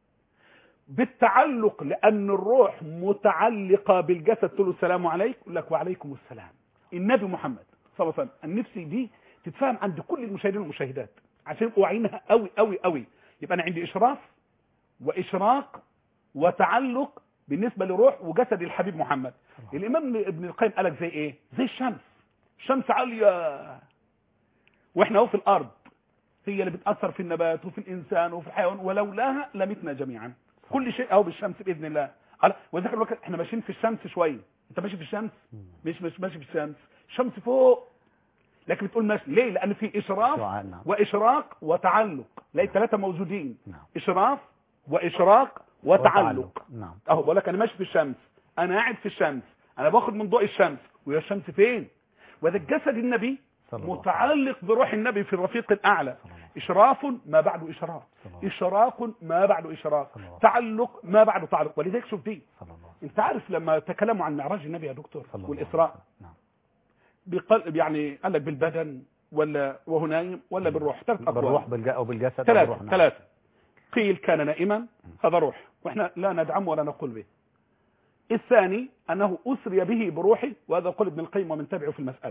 بالتعلق لأن الروح متعلقة بالجسد تقول له السلام عليك يقول لك وعليكم السلام النبي محمد صلى الله عليه وسلم النفس دي تتفهم عند كل المشاهدين والمشاهدات عشان يبقوا واعيينها قوي قوي قوي يبقى أنا عندي إشراف وإشراق وتعلق بالنسبة لروح وجسد الحبيب محمد الإمام ابن القيم قالك زي إيه زي الشمس الشمس عالية وإحنا اهو في الأرض هي اللي بتأثر في النبات وفي الإنسان وفي الحيوان ولولاها لمتنا جميعا كل شيء اهو بالشمس بإذن الله قال وذكر الوقت احنا ماشيين في الشمس شوية انت ماشي في الشمس مش مش ماشي في الشمس الشمس فوق لكن بتقول ماشي ليه لان في اشراف شعاع، نعم. واشراق وتعلق لا الثلاثه موجودين نعم. اشراف واشراق وتعلق نعم اهو بقول لك انا ماشي في الشمس انا قاعد في الشمس انا باخد من ضوء الشمس وهي الشمس فين وده الجسد النبي صلى الله عليه متعلق بروح النبي في الرفيق الاعلى صلى الله عليه اشراف ما بعده اشراف صلى الله عليه اشراق ما بعده اشراق صلى الله. تعلق ما بعده تعلق ولذلك شوف دي صلى الله انت عارف لما تكلموا عن معراج النبي يا دكتور صلى الله والاسراء عليه وسلم. نعم بقلب يعني قال لك بالبدن ولا وهو نايم ولا بالروح ثلاث اقوال بالروح بالج... او بالجسد أو ثلاثة بالروح، نعم. ثلاثة قيل كان نائما هذا روح واحنا لا ندعم ولا نقول به الثاني انه اسري به بروحه وهذا قول ابن القيم ومن تبعه في المسألة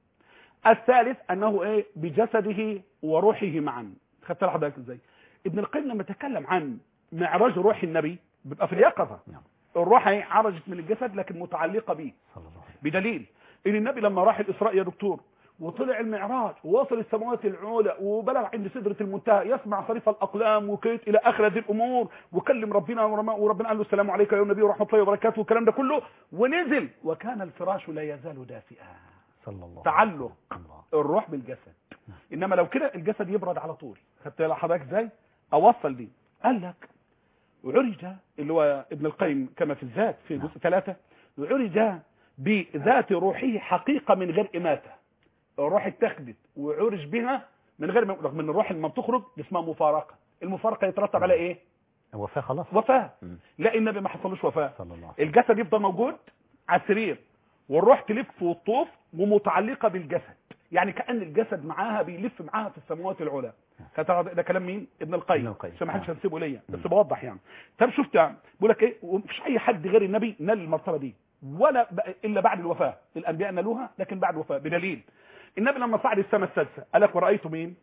الثالث انه ايه بجسده وروحه معا خدت حضرتك ازاي ابن القيم لما تكلم عن معراج روح النبي بيبقى في اليقظة نعم الروح هي عرجت من الجسد لكن متعلقة به صلى الله عليه بدليل ان النبي لما راح الاسراء يا دكتور وطلع المعراج ووصل السماوات العلى وبلغ عند سدرة المنتهى يسمع صريف الأقلام وكيت إلى آخر هذه الأمور وكلم ربنا ورما- وربنا قال له السلام عليك يا نبي ورحمة الله وبركاته والكلام ده كله ونزل وكان الفراش لا يزال دافئا صلى الله تعلق الله الروح بالجسد إنما لو كده الجسد يبرد على طول خدت بالك حضرتك ازاي أوصل دي قال لك عرج اللي هو ابن القيم كما في الذات في جزء ثلاثة عرج بذات روحه حقيقة من غير إماتة الروح اتخذت وعرج بها من غير ما رغم ان الروح لما بتخرج اسمها مفارقة المفارقة يترتب على ايه وفاة خلاص وفاة مم. لا النبي ما حصلوش وفاة صلى الله عليه الجسد يفضل موجود على السرير والروح تلف وتطوف ومتعلقة بالجسد يعني كأن الجسد معاها بيلف معاها في السماوات العلى كتر- ده كلام مين ابن القيم ابن القيم. عشان ما حدش نعم. هنسيبه ليا بس بوضح يعني طب شفت يعني بقول لك ايه ومفيش اي حد غير النبي نال المرتبه دي ولا ب... الا بعد الوفاه الانبياء نالوها لكن بعد الوفاه بدليل النبي لما صعد السماء السادسه قال لك ورايت مين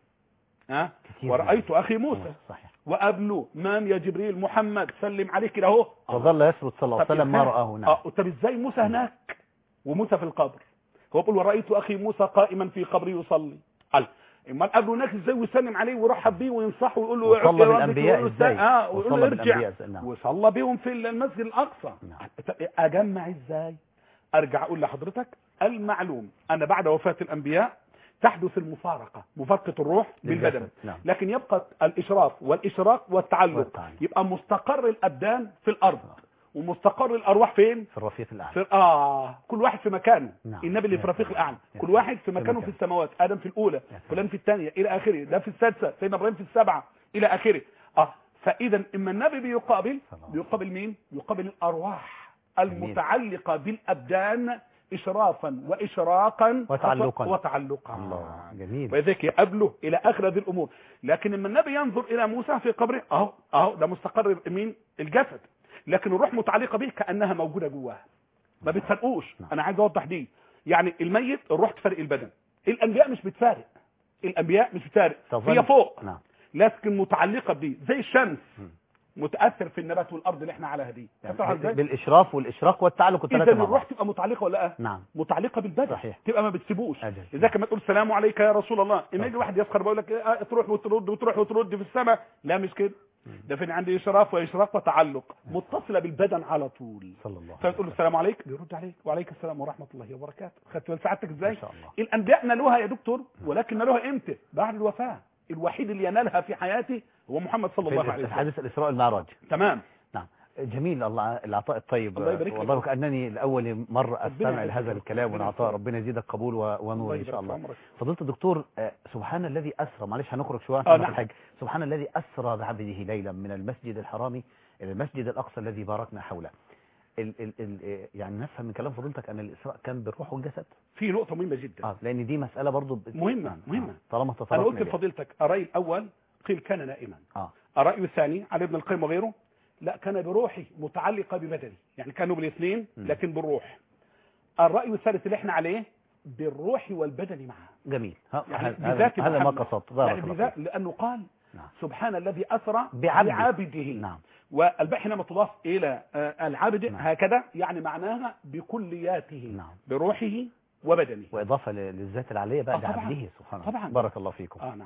ها كتير ورايت اخي موسى صحيح وقبله من يا جبريل محمد سلم عليك كده اهو وظل يسرد صلى الله عليه طب وسلم ما إزاي؟ رآه نعم اه طب ازاي موسى هناك وموسى في القبر هو بيقول ورأيت اخي موسى قائما في قبري يصلي قال اما قبله هناك ازاي ويسلم عليه ويرحب بيه وينصحه ويقول له وصلى اعف يا ربك بالأنبياء ويقول له إزاي؟ اه ويقول له وصلى ارجع بالأنبياء إزاي؟ نعم. وصلى بيهم في المسجد الاقصى نعم. اجمع ازاي ارجع اقول لحضرتك المعلوم ان بعد وفاة الانبياء تحدث المفارقة مفارقة الروح بالبدن للجسد، نعم. لكن يبقى الاشراف والاشراق والتعلق والتعلق. يبقى مستقر الابدان في الارض ومستقر الارواح فين في الرفيق الأعلى في اه كل واحد في مكانه نعم. النبي اللي في يا رفيق سلام. الاعلى يا كل سلام. واحد في في مكانه في مكانه. السماوات ادم في الاولى سلام. فلان في الثانيه الى اخره ده في السادسه سيدنا ابراهيم في السبعه الى اخره اه فاذا اما النبي بيقابل صلى الله عليه بيقابل مين بيقابل الارواح جميل. المتعلقه بالابدان اشرافا واشراقا وتعلقا. وتعلقا الله جميل وذلك يقابله الى اخر هذه الامور لكن لما النبي ينظر الى موسى في قبره اهو اهو ده مستقر مين الجسد لكن الروح متعلقه به كانها موجوده جواه ما بتفرقوش نعم. انا عايز اوضح دي يعني الميت الروح تفارق البدن الانبياء مش بتفارق الانبياء مش بتفارق تظل- هي فوق نعم لكن متعلقه بدي زي الشمس مم. متاثر في النبات والارض اللي احنا عليها دي يعني فاهمها ازاي بالإشراف والإشراق والتعلق اذا الثلاثة مع الروح بعض. تبقى متعلقه ولا لا نعم متعلقه بالبدن صحيح. تبقى ما بتسيبوش أجل. اذا كما تقول السلام عليك يا رسول الله اما يجي صح. واحد يسخر بيقول لك إيه، تروح وترد وتروح وترد في السماء لا مش كده ده في عندي اشراف واشراق وتعلق متصله بالبدن على طول صلى الله عليه فتقول له وسلم السلام عليك بيرد عليك وعليك السلام ورحمه الله وبركاته خدت بال سعادتك ازاي ما شاء الله الانبياء نالوها يا دكتور ولكن نالوها امتى بعد الوفاه الوحيد اللي ينالها في حياته هو محمد صلى الله عليه في وسلم حديث الإسراء والمعراج تمام نعم جميل الله العطاء الطيب الله يبارك لك. والله وكأنني لأول مرة ربنا أستمع يبارك لهذا فيك. الكلام ربنا والعطاء يبارك ربنا يزيدك قبول و- ونور الله إن شاء يبارك في الله عمرك. فضيلة الدكتور آه، سبحان الذي أسرى معلش هنخرج شوية آه، عن نعم. الحج سبحان الذي أسرى بعبده ليلا من المسجد الحرام إلى المسجد الأقصى الذي باركنا حوله ال ال ال آه، يعني نفهم من كلام فضيلتك أن الإسراء كان بالروح والجسد في نقطه مهمه جدا اه لأن دي مسألة برضو ب- مهمة، آه، مهمة. آه، طالما انا تطرقنا قلت إليها. لفضيلتك الراي الاول قيل كان نائما اه الراي الثاني علي ابن القيم وغيره لا كان بروحي متعلقه ببدني يعني كانوا بالاثنين م. لكن بالروح الراي الثالث اللي احنا عليه بالروح والبدن معا جميل ها، يعني هذا- بذات هذا ما محمد. قصدت بارك يعني الله بذات فيك. لانه قال نعم سبحان الذي اسرى بعبده. بعبده نعم والباء حينما تضاف الى آه، العبد نعم. هكذا يعني معناها بكلياته نعم. بروحه وبدنه وإضافة ل- للذات العالية بقى آه، طبعاً. لعبده سبحان الله طبعاً. بارك الله فيكم اه نعم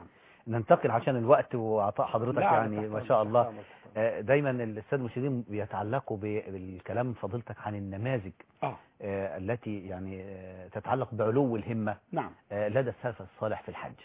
ننتقل عشان الوقت وعطاء حضرتك لا، يعني تحت ما أمرك، شاء الله تحت أمرك، تحت أمرك. آه، دايما الساده المشاهدين بيتعلقوا ب- بالكلام فضيلتك عن النماذج اه آه، التي يعني آه، تتعلق بعلو الهمة نعم آه، لدى السلف الصالح في الحج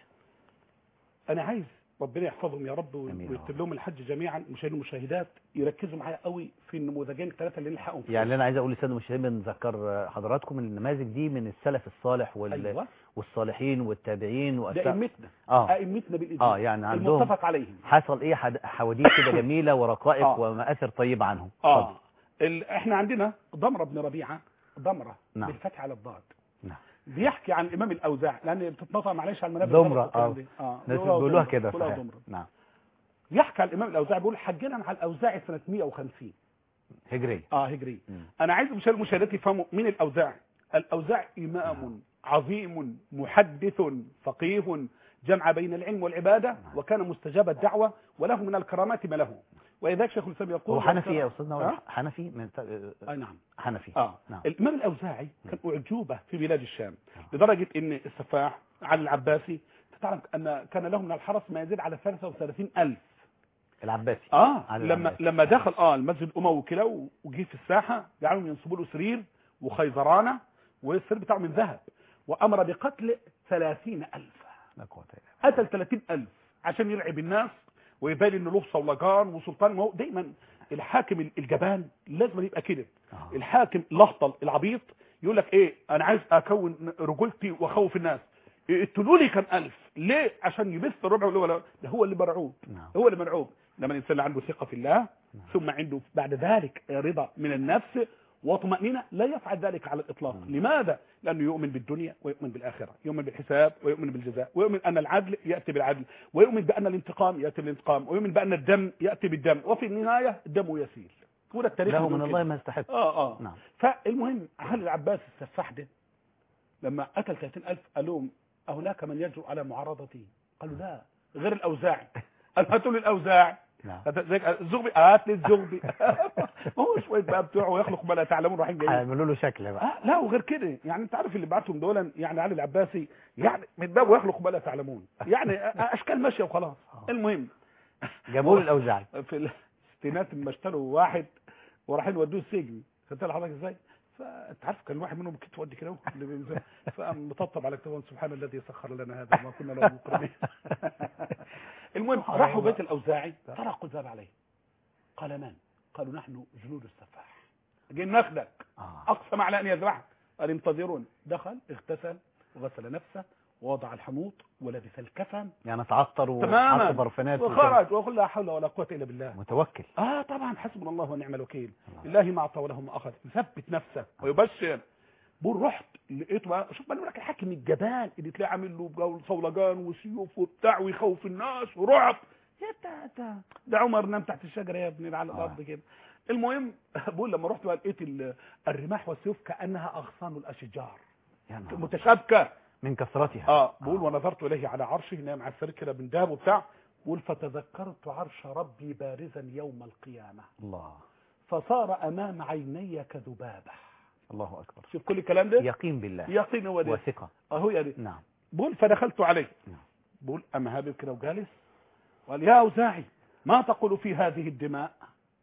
انا عايز ربنا يحفظهم يا رب آمين يا ويكتب رب. لهم الحج جميعا مشاهدين المشاهدات يركزوا معايا قوي في النموذجين الثلاثه اللي نلحقهم فيهم. يعني اللي انا عايز اقول للساده المشاهدين بنذكر آه، حضراتكم ان النماذج دي من السلف الصالح وال... ايوه والصالحين والتابعين ده وأسا... ائمتنا اه ائمتنا بالاذن اه يعني عندهم المتفق عليهم حصل ايه حد... حواديت كده جميله ورقائق آه. ومآثر طيبه عنهم اه اتفضل. ال... احنا عندنا ضمره بن ربيعه ضمره نعم. بالفتح على الضاد نعم بيحكي عن الامام الاوزاعي لان بتتنطق معلش على المنابر ضمرة، والكلام آه. دي. اه ناس بيقولوها بيقولوها ضمرة، كده بيقولوها صحيح ضمرة. نعم يحكي عن الامام الاوزاعي بيقول حجنا مع الاوزاعي سنه 150 هجريه اه هجري مم. انا عايز مشاهد المشاهدات يفهموا مين الاوزاعي الاوزاعي امام عظيم محدث فقيه جمع بين العلم والعباده وكان مستجاب الدعوه وله من الكرامات ما له ولذلك شيخ الاسلام يقول هو حنفي يا استاذنا آه؟ هو حنفي من اي نعم حنفي اه نعم الامام الاوزاعي كان اعجوبه في بلاد الشام لدرجه ان السفاح علي العباسي تعلم ان كان له من الحرس ما يزيد على 33 الف العباسي اه علي لما العباسي. لما دخل اه المسجد الاموي كده وجه في الساحه جعلهم ينصبوا له سرير وخيزرانه والسرير بتاعه من ذهب وامر بقتل 30 الف لا قوه الا قتل 30 الف عشان يرعب الناس ويبان انه له صولجان وسلطان وهو دايما الحاكم الجبان لازم يبقى كده آه. الحاكم الاهطل العبيط يقول لك ايه انا عايز اكون رجولتي واخوف الناس اقتلوا لي كم الف ليه عشان يبث الربع ولا ولا ده هو اللي مرعوب نعم هو اللي مرعوب لما الانسان اللي عنده ثقه في الله نعم. ثم عنده بعد ذلك رضا من النفس وطمأنينة لا يفعل ذلك على الإطلاق مم. لماذا؟ لأنه يؤمن بالدنيا ويؤمن بالآخرة يؤمن بالحساب ويؤمن بالجزاء ويؤمن أن العدل يأتي بالعدل ويؤمن بأن الانتقام يأتي بالانتقام ويؤمن بأن الدم يأتي بالدم وفي النهاية الدم يسيل هو ده التاريخ له اللي من بيقول الله كده. ما يستحق اه اه نعم فالمهم علي العباس السفاح ده لما قتل 30000 قال لهم أهناك من يجرؤ على معارضتي قالوا لا غير الأوزاعي قال هاتوا لي الأوزاعي نعم زي الزغبي هات لي الزغبي هو شويه بقى بتوعه ويخلق ما لا تعلمون رايحين جايين هيعملوا له شكل بقى آه لا وغير كده يعني انت عارف اللي بعتهم دول يعني علي العباسي يعني من باب ويخلق ما لا تعلمون يعني اشكال ماشيه وخلاص المهم جابوا له الاوزاعي في الستينات لما اشتروا واحد ورايحين ودوه السجن خدت بالك حضرتك ازاي؟ فانت عارف كان واحد منهم كتف قد كده اللي بيمسك. فقام مطبطب على كتفه سبحان الذي سخر لنا هذا ما كنا له مقرنين المهم سبحان راحوا الله. بيت الاوزاعي طرقوا الباب عليه قال من؟ قالوا نحن جنود السفاح جايين ناخدك آه. اقسم على ان يذبحك قال انتظرون دخل اغتسل وغسل نفسه ووضع الحنوط ولبس الكفن يعني اتعطر تماما وحط برفانات وكده. وخرج وقل لا حول ولا قوه الا بالله متوكل اه طبعا حسبنا الله ونعم الوكيل الله. لله ما اعطى وله ما اخذ يثبت نفسه ويبشر بقول رحت لقيته بقى شوف بقول لك الحاكم الجبان اللي تلاقي عامل له جو- صولجان وسيوف وبتاع ويخوف الناس ورعب يا تا تا ده عمر نام تحت الشجره يا ابني على الارض كده المهم بقول لما رحت بقى لقيت ال- الرماح والسيوف كانها اغصان الاشجار يا نهار. متشابكه من كثرتها اه بقول ونظرت اليه على عرشه نام على السرير كده من ذهب وبتاع بقول فتذكرت عرش ربي بارزا يوم القيامه الله فصار امام عيني كذبابه الله اكبر شوف كل الكلام ده يقين بالله يقين هو ده وثقه اهو يا دي نعم بقول فدخلت عليه نعم. بقول اما هابل كده وجالس قال يا اوزاعي ما تقول في هذه الدماء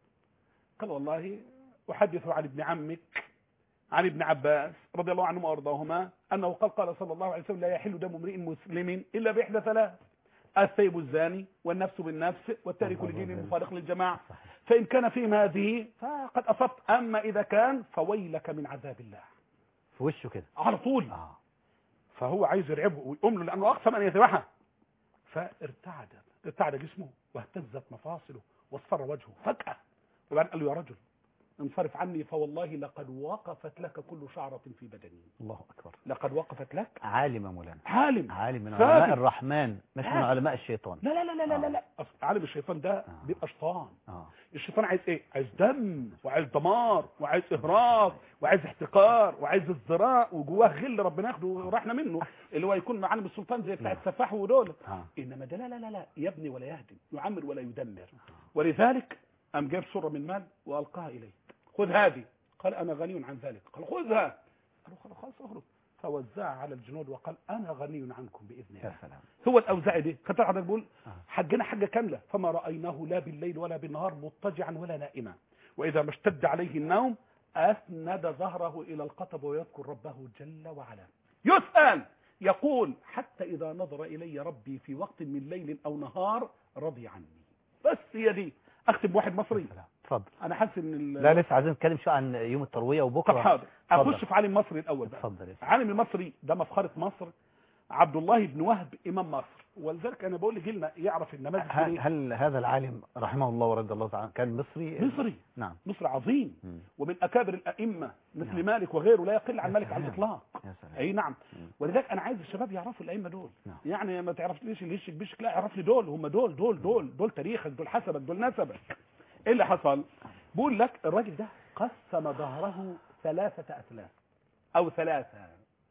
قال والله احدث عن ابن عمك عن ابن عباس رضي الله عنهما وارضاهما انه قال قال صلى الله عليه وسلم لا يحل دم امرئ مسلم الا باحدى ثلاث الثيب الزاني والنفس بالنفس والتارك الله لدين الله. المفارق للجماعه صحيح. فان كان فيهم هذه فقد اصبت اما اذا كان فويلك من عذاب الله في وشه كده على طول اه فهو عايز يرعبه ويقوم له لانه اقسم ان يذبحها فارتعد ارتعد جسمه واهتزت مفاصله واصفر وجهه فجاه وبعدين قال له يا رجل انصرف عني فوالله لقد وقفت لك كل شعرة في بدني الله اكبر لقد وقفت لك عالم يا مولانا عالم عالم من ثابت. علماء الرحمن مش من ثابت. علماء الشيطان لا لا لا لا لا لا, لا. أصل عالم الشيطان ده آه. بيبقى شيطان اه الشيطان عايز ايه عايز دم وعايز دمار وعايز اهراق وعايز احتقار وعايز ازدراء وجواه غل ربنا ياخده وراحنا منه اللي هو يكون معلم السلطان زي بتاع نعم. السفاح ودول اه انما ده لا لا لا لا يبني ولا يهدم يعمر ولا يدمر ولذلك قام جاب سره من مال والقاها اليه خذ هذه قال انا غني عن ذلك قال خذها قال له خلاص خلاص اخرج فوزعها على الجنود وقال انا غني عنكم باذن يا الله سلام هو الاوزاعي دي كتر حضرتك بيقول آه. حجنا حجه كامله فما رايناه لا بالليل ولا بالنهار مضطجعا ولا نائما واذا ما اشتد عليه النوم اسند ظهره الى القطب ويذكر ربه جل وعلا يسال يقول حتى اذا نظر الي ربي في وقت من ليل او نهار رضي عني بس هي دي اختم بواحد مصري سلام اتفضل انا حاسس ان ال- لا لسه عايزين نتكلم شويه عن يوم الترويه وبكره طب حاضر اتفضل. اخش في عالم مصري الاول بقى اتفضل يا سيدي. عالم المصري ده مفخرة مصر عبد الله بن وهب امام مصر ولذلك انا بقول لجيلنا يعرف النماذج هل, دي. هل هذا العالم رحمه الله ورضي الله تعالى كان مصري مصري نعم مصر عظيم مم. ومن اكابر الائمه مثل نعم. مالك وغيره لا يقل عن يا مالك على سلام. الاطلاق يا سلام اي نعم مم. ولذلك انا عايز الشباب يعرفوا الائمه دول نعم. يعني ما تعرفش ليش اللي يشك بيشك لا اعرف لي دول هم دول دول دول دول تاريخك دول حسبك دول نسبك ايه اللي حصل بقول لك الراجل ده قسم ظهره ثلاثه اثلاث او ثلاثه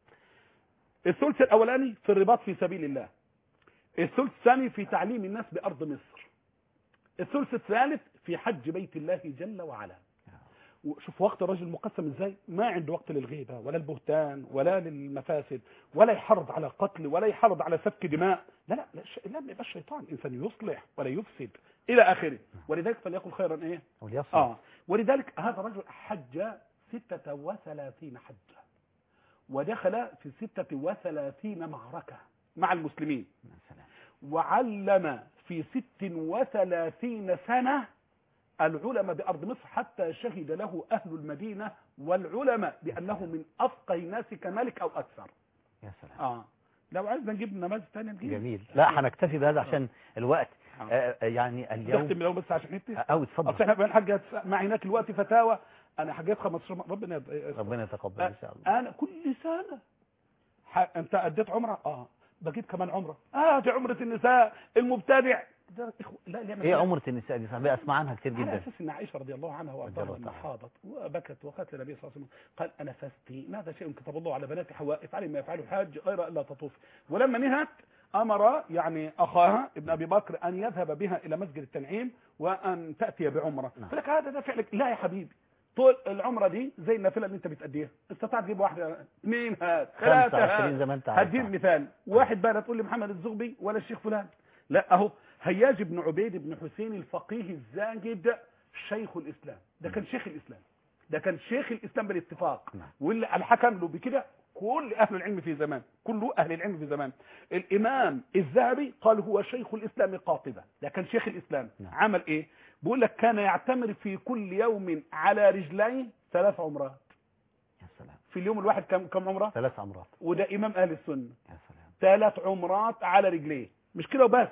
الثلث الاولاني في الرباط في سبيل الله الثلث الثاني في تعليم الناس بارض مصر الثلث الثالث في حج بيت الله جل وعلا وشوف وقت الرجل مقسم ازاي ما عنده وقت للغيبه ولا البهتان ولا للمفاسد ولا يحرض على قتل ولا يحرض على سفك دماء لا لا لا, ش... لا ما يبقاش شيطان انسان يصلح ولا يفسد الى اخره ولذلك فليقل خيرا ايه وليصل اه ولذلك هذا الرجل حج ستة وثلاثين حجة ودخل في ستة وثلاثين معركة مع المسلمين يا سلام وعلم في ست وثلاثين سنة العلماء بأرض مصر حتى شهد له أهل المدينة والعلماء بأنه من أفقه الناس كمالك أو أكثر يا سلام آه لو عايزنا نجيب نماذج تانية نجيب جميل لا هنكتفي بهذا عشان الوقت آه. آه، آه، يعني اليوم نختم لو بس عشان حتة او أصل اتفضل احنا بقى حاجة معي هناك الوقت فتاوى أنا حاجات 15 مرة. ربنا يد- ربنا يتقبل ان شاء الله انا كل سنه ح... انت اديت عمره اه بجيب كمان عمره اه دي عمره النساء المبتدع ده إخو... لا لا ايه عمرة النساء دي صاحبي اسمع عنها كتير على جدا اساس ان عائشه رضي الله عنها رضي وارضاها الله لما تعالى. حاضت وبكت وقالت للنبي صلى الله عليه وسلم قال انا فستي ماذا شيء كتب الله على بنات حواء افعلي ما يفعله الحاج غير الا تطوف ولما نهت امر يعني اخاها ابن ابي بكر ان يذهب بها الى مسجد التنعيم وان تاتي بعمره نعم. فلك هذا ده فعلك لا يا حبيبي طول العمره دي زي النافله اللي انت بتاديها استطعت تجيب واحده اثنين هات ثلاثه 25 هات زي ما انت عارف هديك مثال واحد بقى لا تقول لي محمد الزغبي ولا الشيخ فلان لا اهو هياج بن عبيد بن حسين الفقيه الزاهد شيخ الاسلام ده كان شيخ الاسلام ده كان شيخ الاسلام بالاتفاق نعم. واللي الحكم له بكده كل اهل العلم في زمان كل اهل العلم في زمان الامام الذهبي قال هو شيخ الاسلام قاطبه ده كان شيخ الاسلام نعم. عمل ايه بيقول لك كان يعتمر في كل يوم على رجلين ثلاث عمرات يا سلام في اليوم الواحد كم كم عمره ثلاث عمرات وده امام اهل السنه يا سلام ثلاث عمرات على رجليه مش كده وبس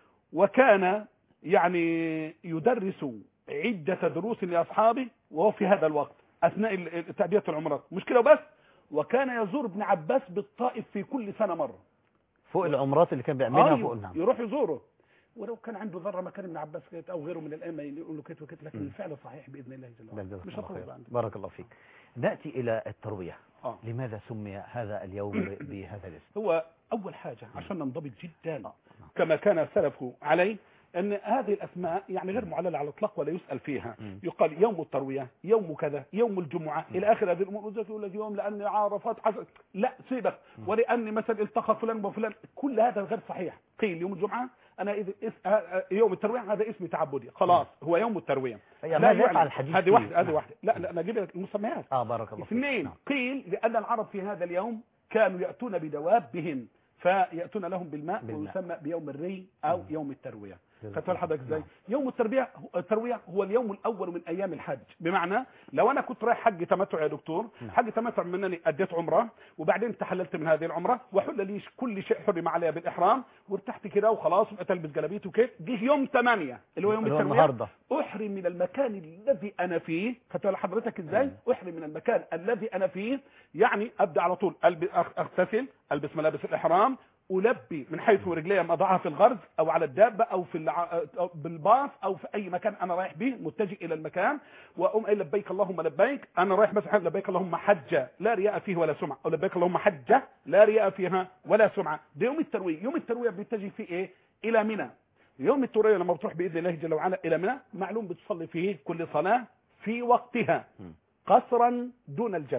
وكان يعني يدرس عدة دروس لأصحابه وهو في هذا الوقت أثناء ال- ال- تأدية العمرات مش كده وبس وكان يزور ابن عباس بالطائف في كل سنة مرة فوق العمرات اللي كان بيعملها أيوه، فوق نعم يروح يزوره ولو كان عنده ذره مكان ابن عباس كده او غيره من الائمه يقول له كده وكده لكن مم. الفعل صحيح باذن الله جل لا، وعلا جزاك مش الله هطول خير. بقى عندك. بارك الله فيك نأتي إلى التروية اه لماذا سمي هذا اليوم ب- بهذا الاسم هو اول حاجه عشان ننضبط جدا آه، نعم. كما كان السلف عليه ان هذه الاسماء يعني غير معلله على الاطلاق ولا يسال فيها مم. يقال يوم الترويه يوم كذا يوم الجمعه الى اخر هذه الامور وزي يقول لك يوم لان عرفات حصل لا سيبك ولان مثلا التقى فلان وفلان كل هذا غير صحيح قيل يوم الجمعه انا اذا اس... ه- يوم الترويه هذا اسم تعبدي خلاص هو يوم الترويه يعني لا ماذا يفعل يعلم. الحديث هذه فيه؟ واحده هذه نعم. واحده لا لا انا اجيب لك المسميات اه بارك الله فيك اثنين نعم. قيل لأن العرب في هذا اليوم كانوا يأتون بدوابهم فيأتون لهم بالماء, بالماء. ويسمى بيوم الري أو مم. يوم التروية جزاك خدت الله حضرتك ازاي نعم. يوم التربية التروية هو اليوم الأول من أيام الحج بمعنى لو أنا كنت رايح حج تمتع يا دكتور نعم. حج تمتع من أنني أديت عمرة وبعدين تحللت من هذه العمرة وحل لي كل شيء حرم عليها بالإحرام وارتحت كده وخلاص وبقيت ألبس جلابيت وكده جه يوم 8 اللي هو يوم اللي هو التروية النهارده احرم من المكان الذي انا فيه خدت بالك حضرتك ازاي مم. احرم من المكان الذي انا فيه يعني ابدا على طول ألب- أغ- اغتسل البس ملابس الاحرام البي من حيث رجلي ما اضعها في الغرز او على الدابه او في الع... أو بالباص او في اي مكان انا رايح به متجه الى المكان واقوم قايل لبيك اللهم لبيك انا رايح مثلا لبيك اللهم حجه لا رياء فيه ولا سمعه او لبيك اللهم حجه لا رياء فيها ولا سمعه ده يوم الترويه يوم الترويه بيتجه فيه ايه الى منى يوم الترويه لما بتروح باذن الله جل وعلا الى منى معلوم بتصلي فيه كل صلاه في وقتها مم. قصرا دون الجمع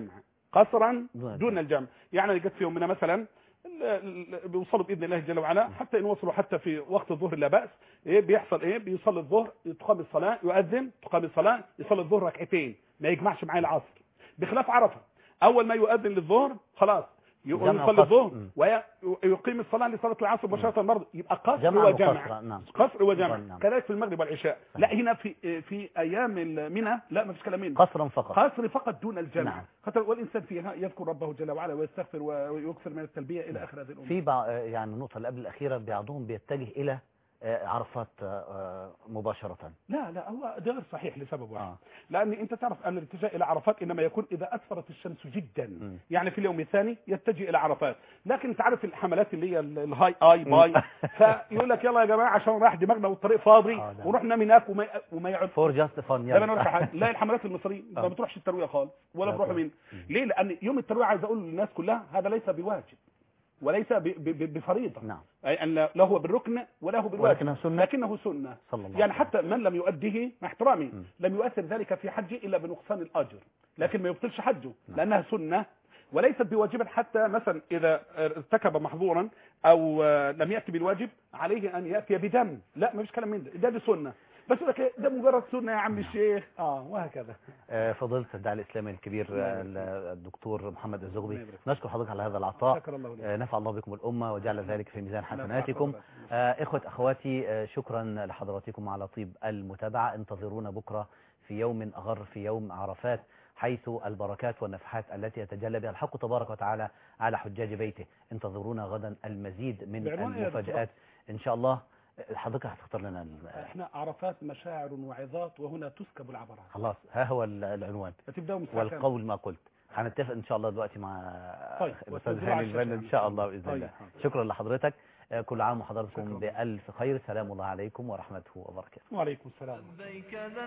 قصرا دون دون الجمع يعني اللي جت في يومنا مثلا ال- ال- بيوصلوا باذن الله جل وعلا حتى ان وصلوا حتى في وقت الظهر لا باس ايه بيحصل ايه بيصلي الظهر تقام الصلاه يؤذن تقام الصلاه يصلي الظهر ركعتين ما يجمعش معاه العصر بخلاف عرفه اول ما يؤذن للظهر خلاص يقوم جمع يصلي وقصر. الظهر مم. ويقيم الصلاه لصلاه العصر مباشره برضه يبقى قصر جمع وجمع وقصر نعم قصر وجمع نعم. كذلك في المغرب والعشاء لا هنا في في ايام منى لا ما فيش كلام منى قصرا فقط قصر فقط دون الجمع نعم. حتى والانسان فيها يذكر ربه جل وعلا ويستغفر ويكثر من التلبيه الى اخر هذه الامور في بع... يعني النقطة اللي قبل الأخيرة بعضهم بيتجه إلى آه، عرفات آه، آه، مباشرة لا لا هو ده غير صحيح لسبب واحد آه. لان انت تعرف ان الاتجاه الى عرفات انما يكون اذا اسفرت الشمس جدا مم. يعني في اليوم الثاني يتجه الى عرفات لكن انت عارف الحملات اللي هي ال- الهاي اي باي فيقول لك يلا يا جماعه عشان رايح دماغنا والطريق فاضي آه، ده. ونروح ننام هناك وما وما يقعد فور جاست فن لا ما نقولش حاجه لا الحملات المصريه آه. ما بتروحش الترويه خالص ولا لا بروحوا طبعا. مين ليه لان يوم الترويه عايز اقول للناس كلها هذا ليس بواجب وليس ب- ب- ب- بفريضه نعم اي ان لا هو بالركن ولا هو بالواجب ولكنها سنة لكنه سنه صلى الله يعني عليه حتى من لم يؤديه مع احترامي م. لم يؤثر ذلك في حجه الا بنقصان الاجر لكن ما يبطلش حجه نعم. لانها سنه وليست بواجبا حتى مثلا اذا ارتكب محظورا او آه، لم ياتي بالواجب عليه ان ياتي بدم لا ما فيش كلام من ده ده دي سنه بس يقول لك إيه، ده مجرد سنه يا عم الشيخ اه وهكذا آه، فضيلة الداعي الإسلامي الكبير آه، الله الدكتور محمد الزغبي الله يبارك. نشكر حضرتك على هذا العطاء شكر الله لك آه، نفع الله بكم الأمة وجعل ذلك في ميزان لا، حسناتكم فعلا. آه، إخوة أخواتي آه، شكرا لحضراتكم على طيب المتابعة انتظرونا بكرة في يوم أغر في يوم عرفات حيث البركات والنفحات التي يتجلى بها الحق تبارك وتعالى على حجاج بيته انتظرونا غدا المزيد من بعنوان إيه يا دكتور؟ المفاجآت إن شاء الله آه، حضرتك هتختار لنا ال- احنا عرفات مشاعر وعظات وهنا تسكب العبرات خلاص ها هو ال- العنوان هتبداوا من الساعة كام؟ والقول ما قلت هنتفق ان شاء الله دلوقتي مع طيب، الاستاذ وتنزلوا هاني على الشاشة البنا ان يعني. شاء الله باذن طيب، الله حاضر. شكرا لحضرتك آه، كل عام وحضراتكم شكرا. بألف خير سلام الله عليكم ورحمته وبركاته وعليكم السلام لبيك ذا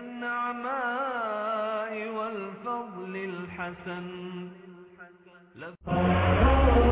النعماء والفضل الحسن لبيك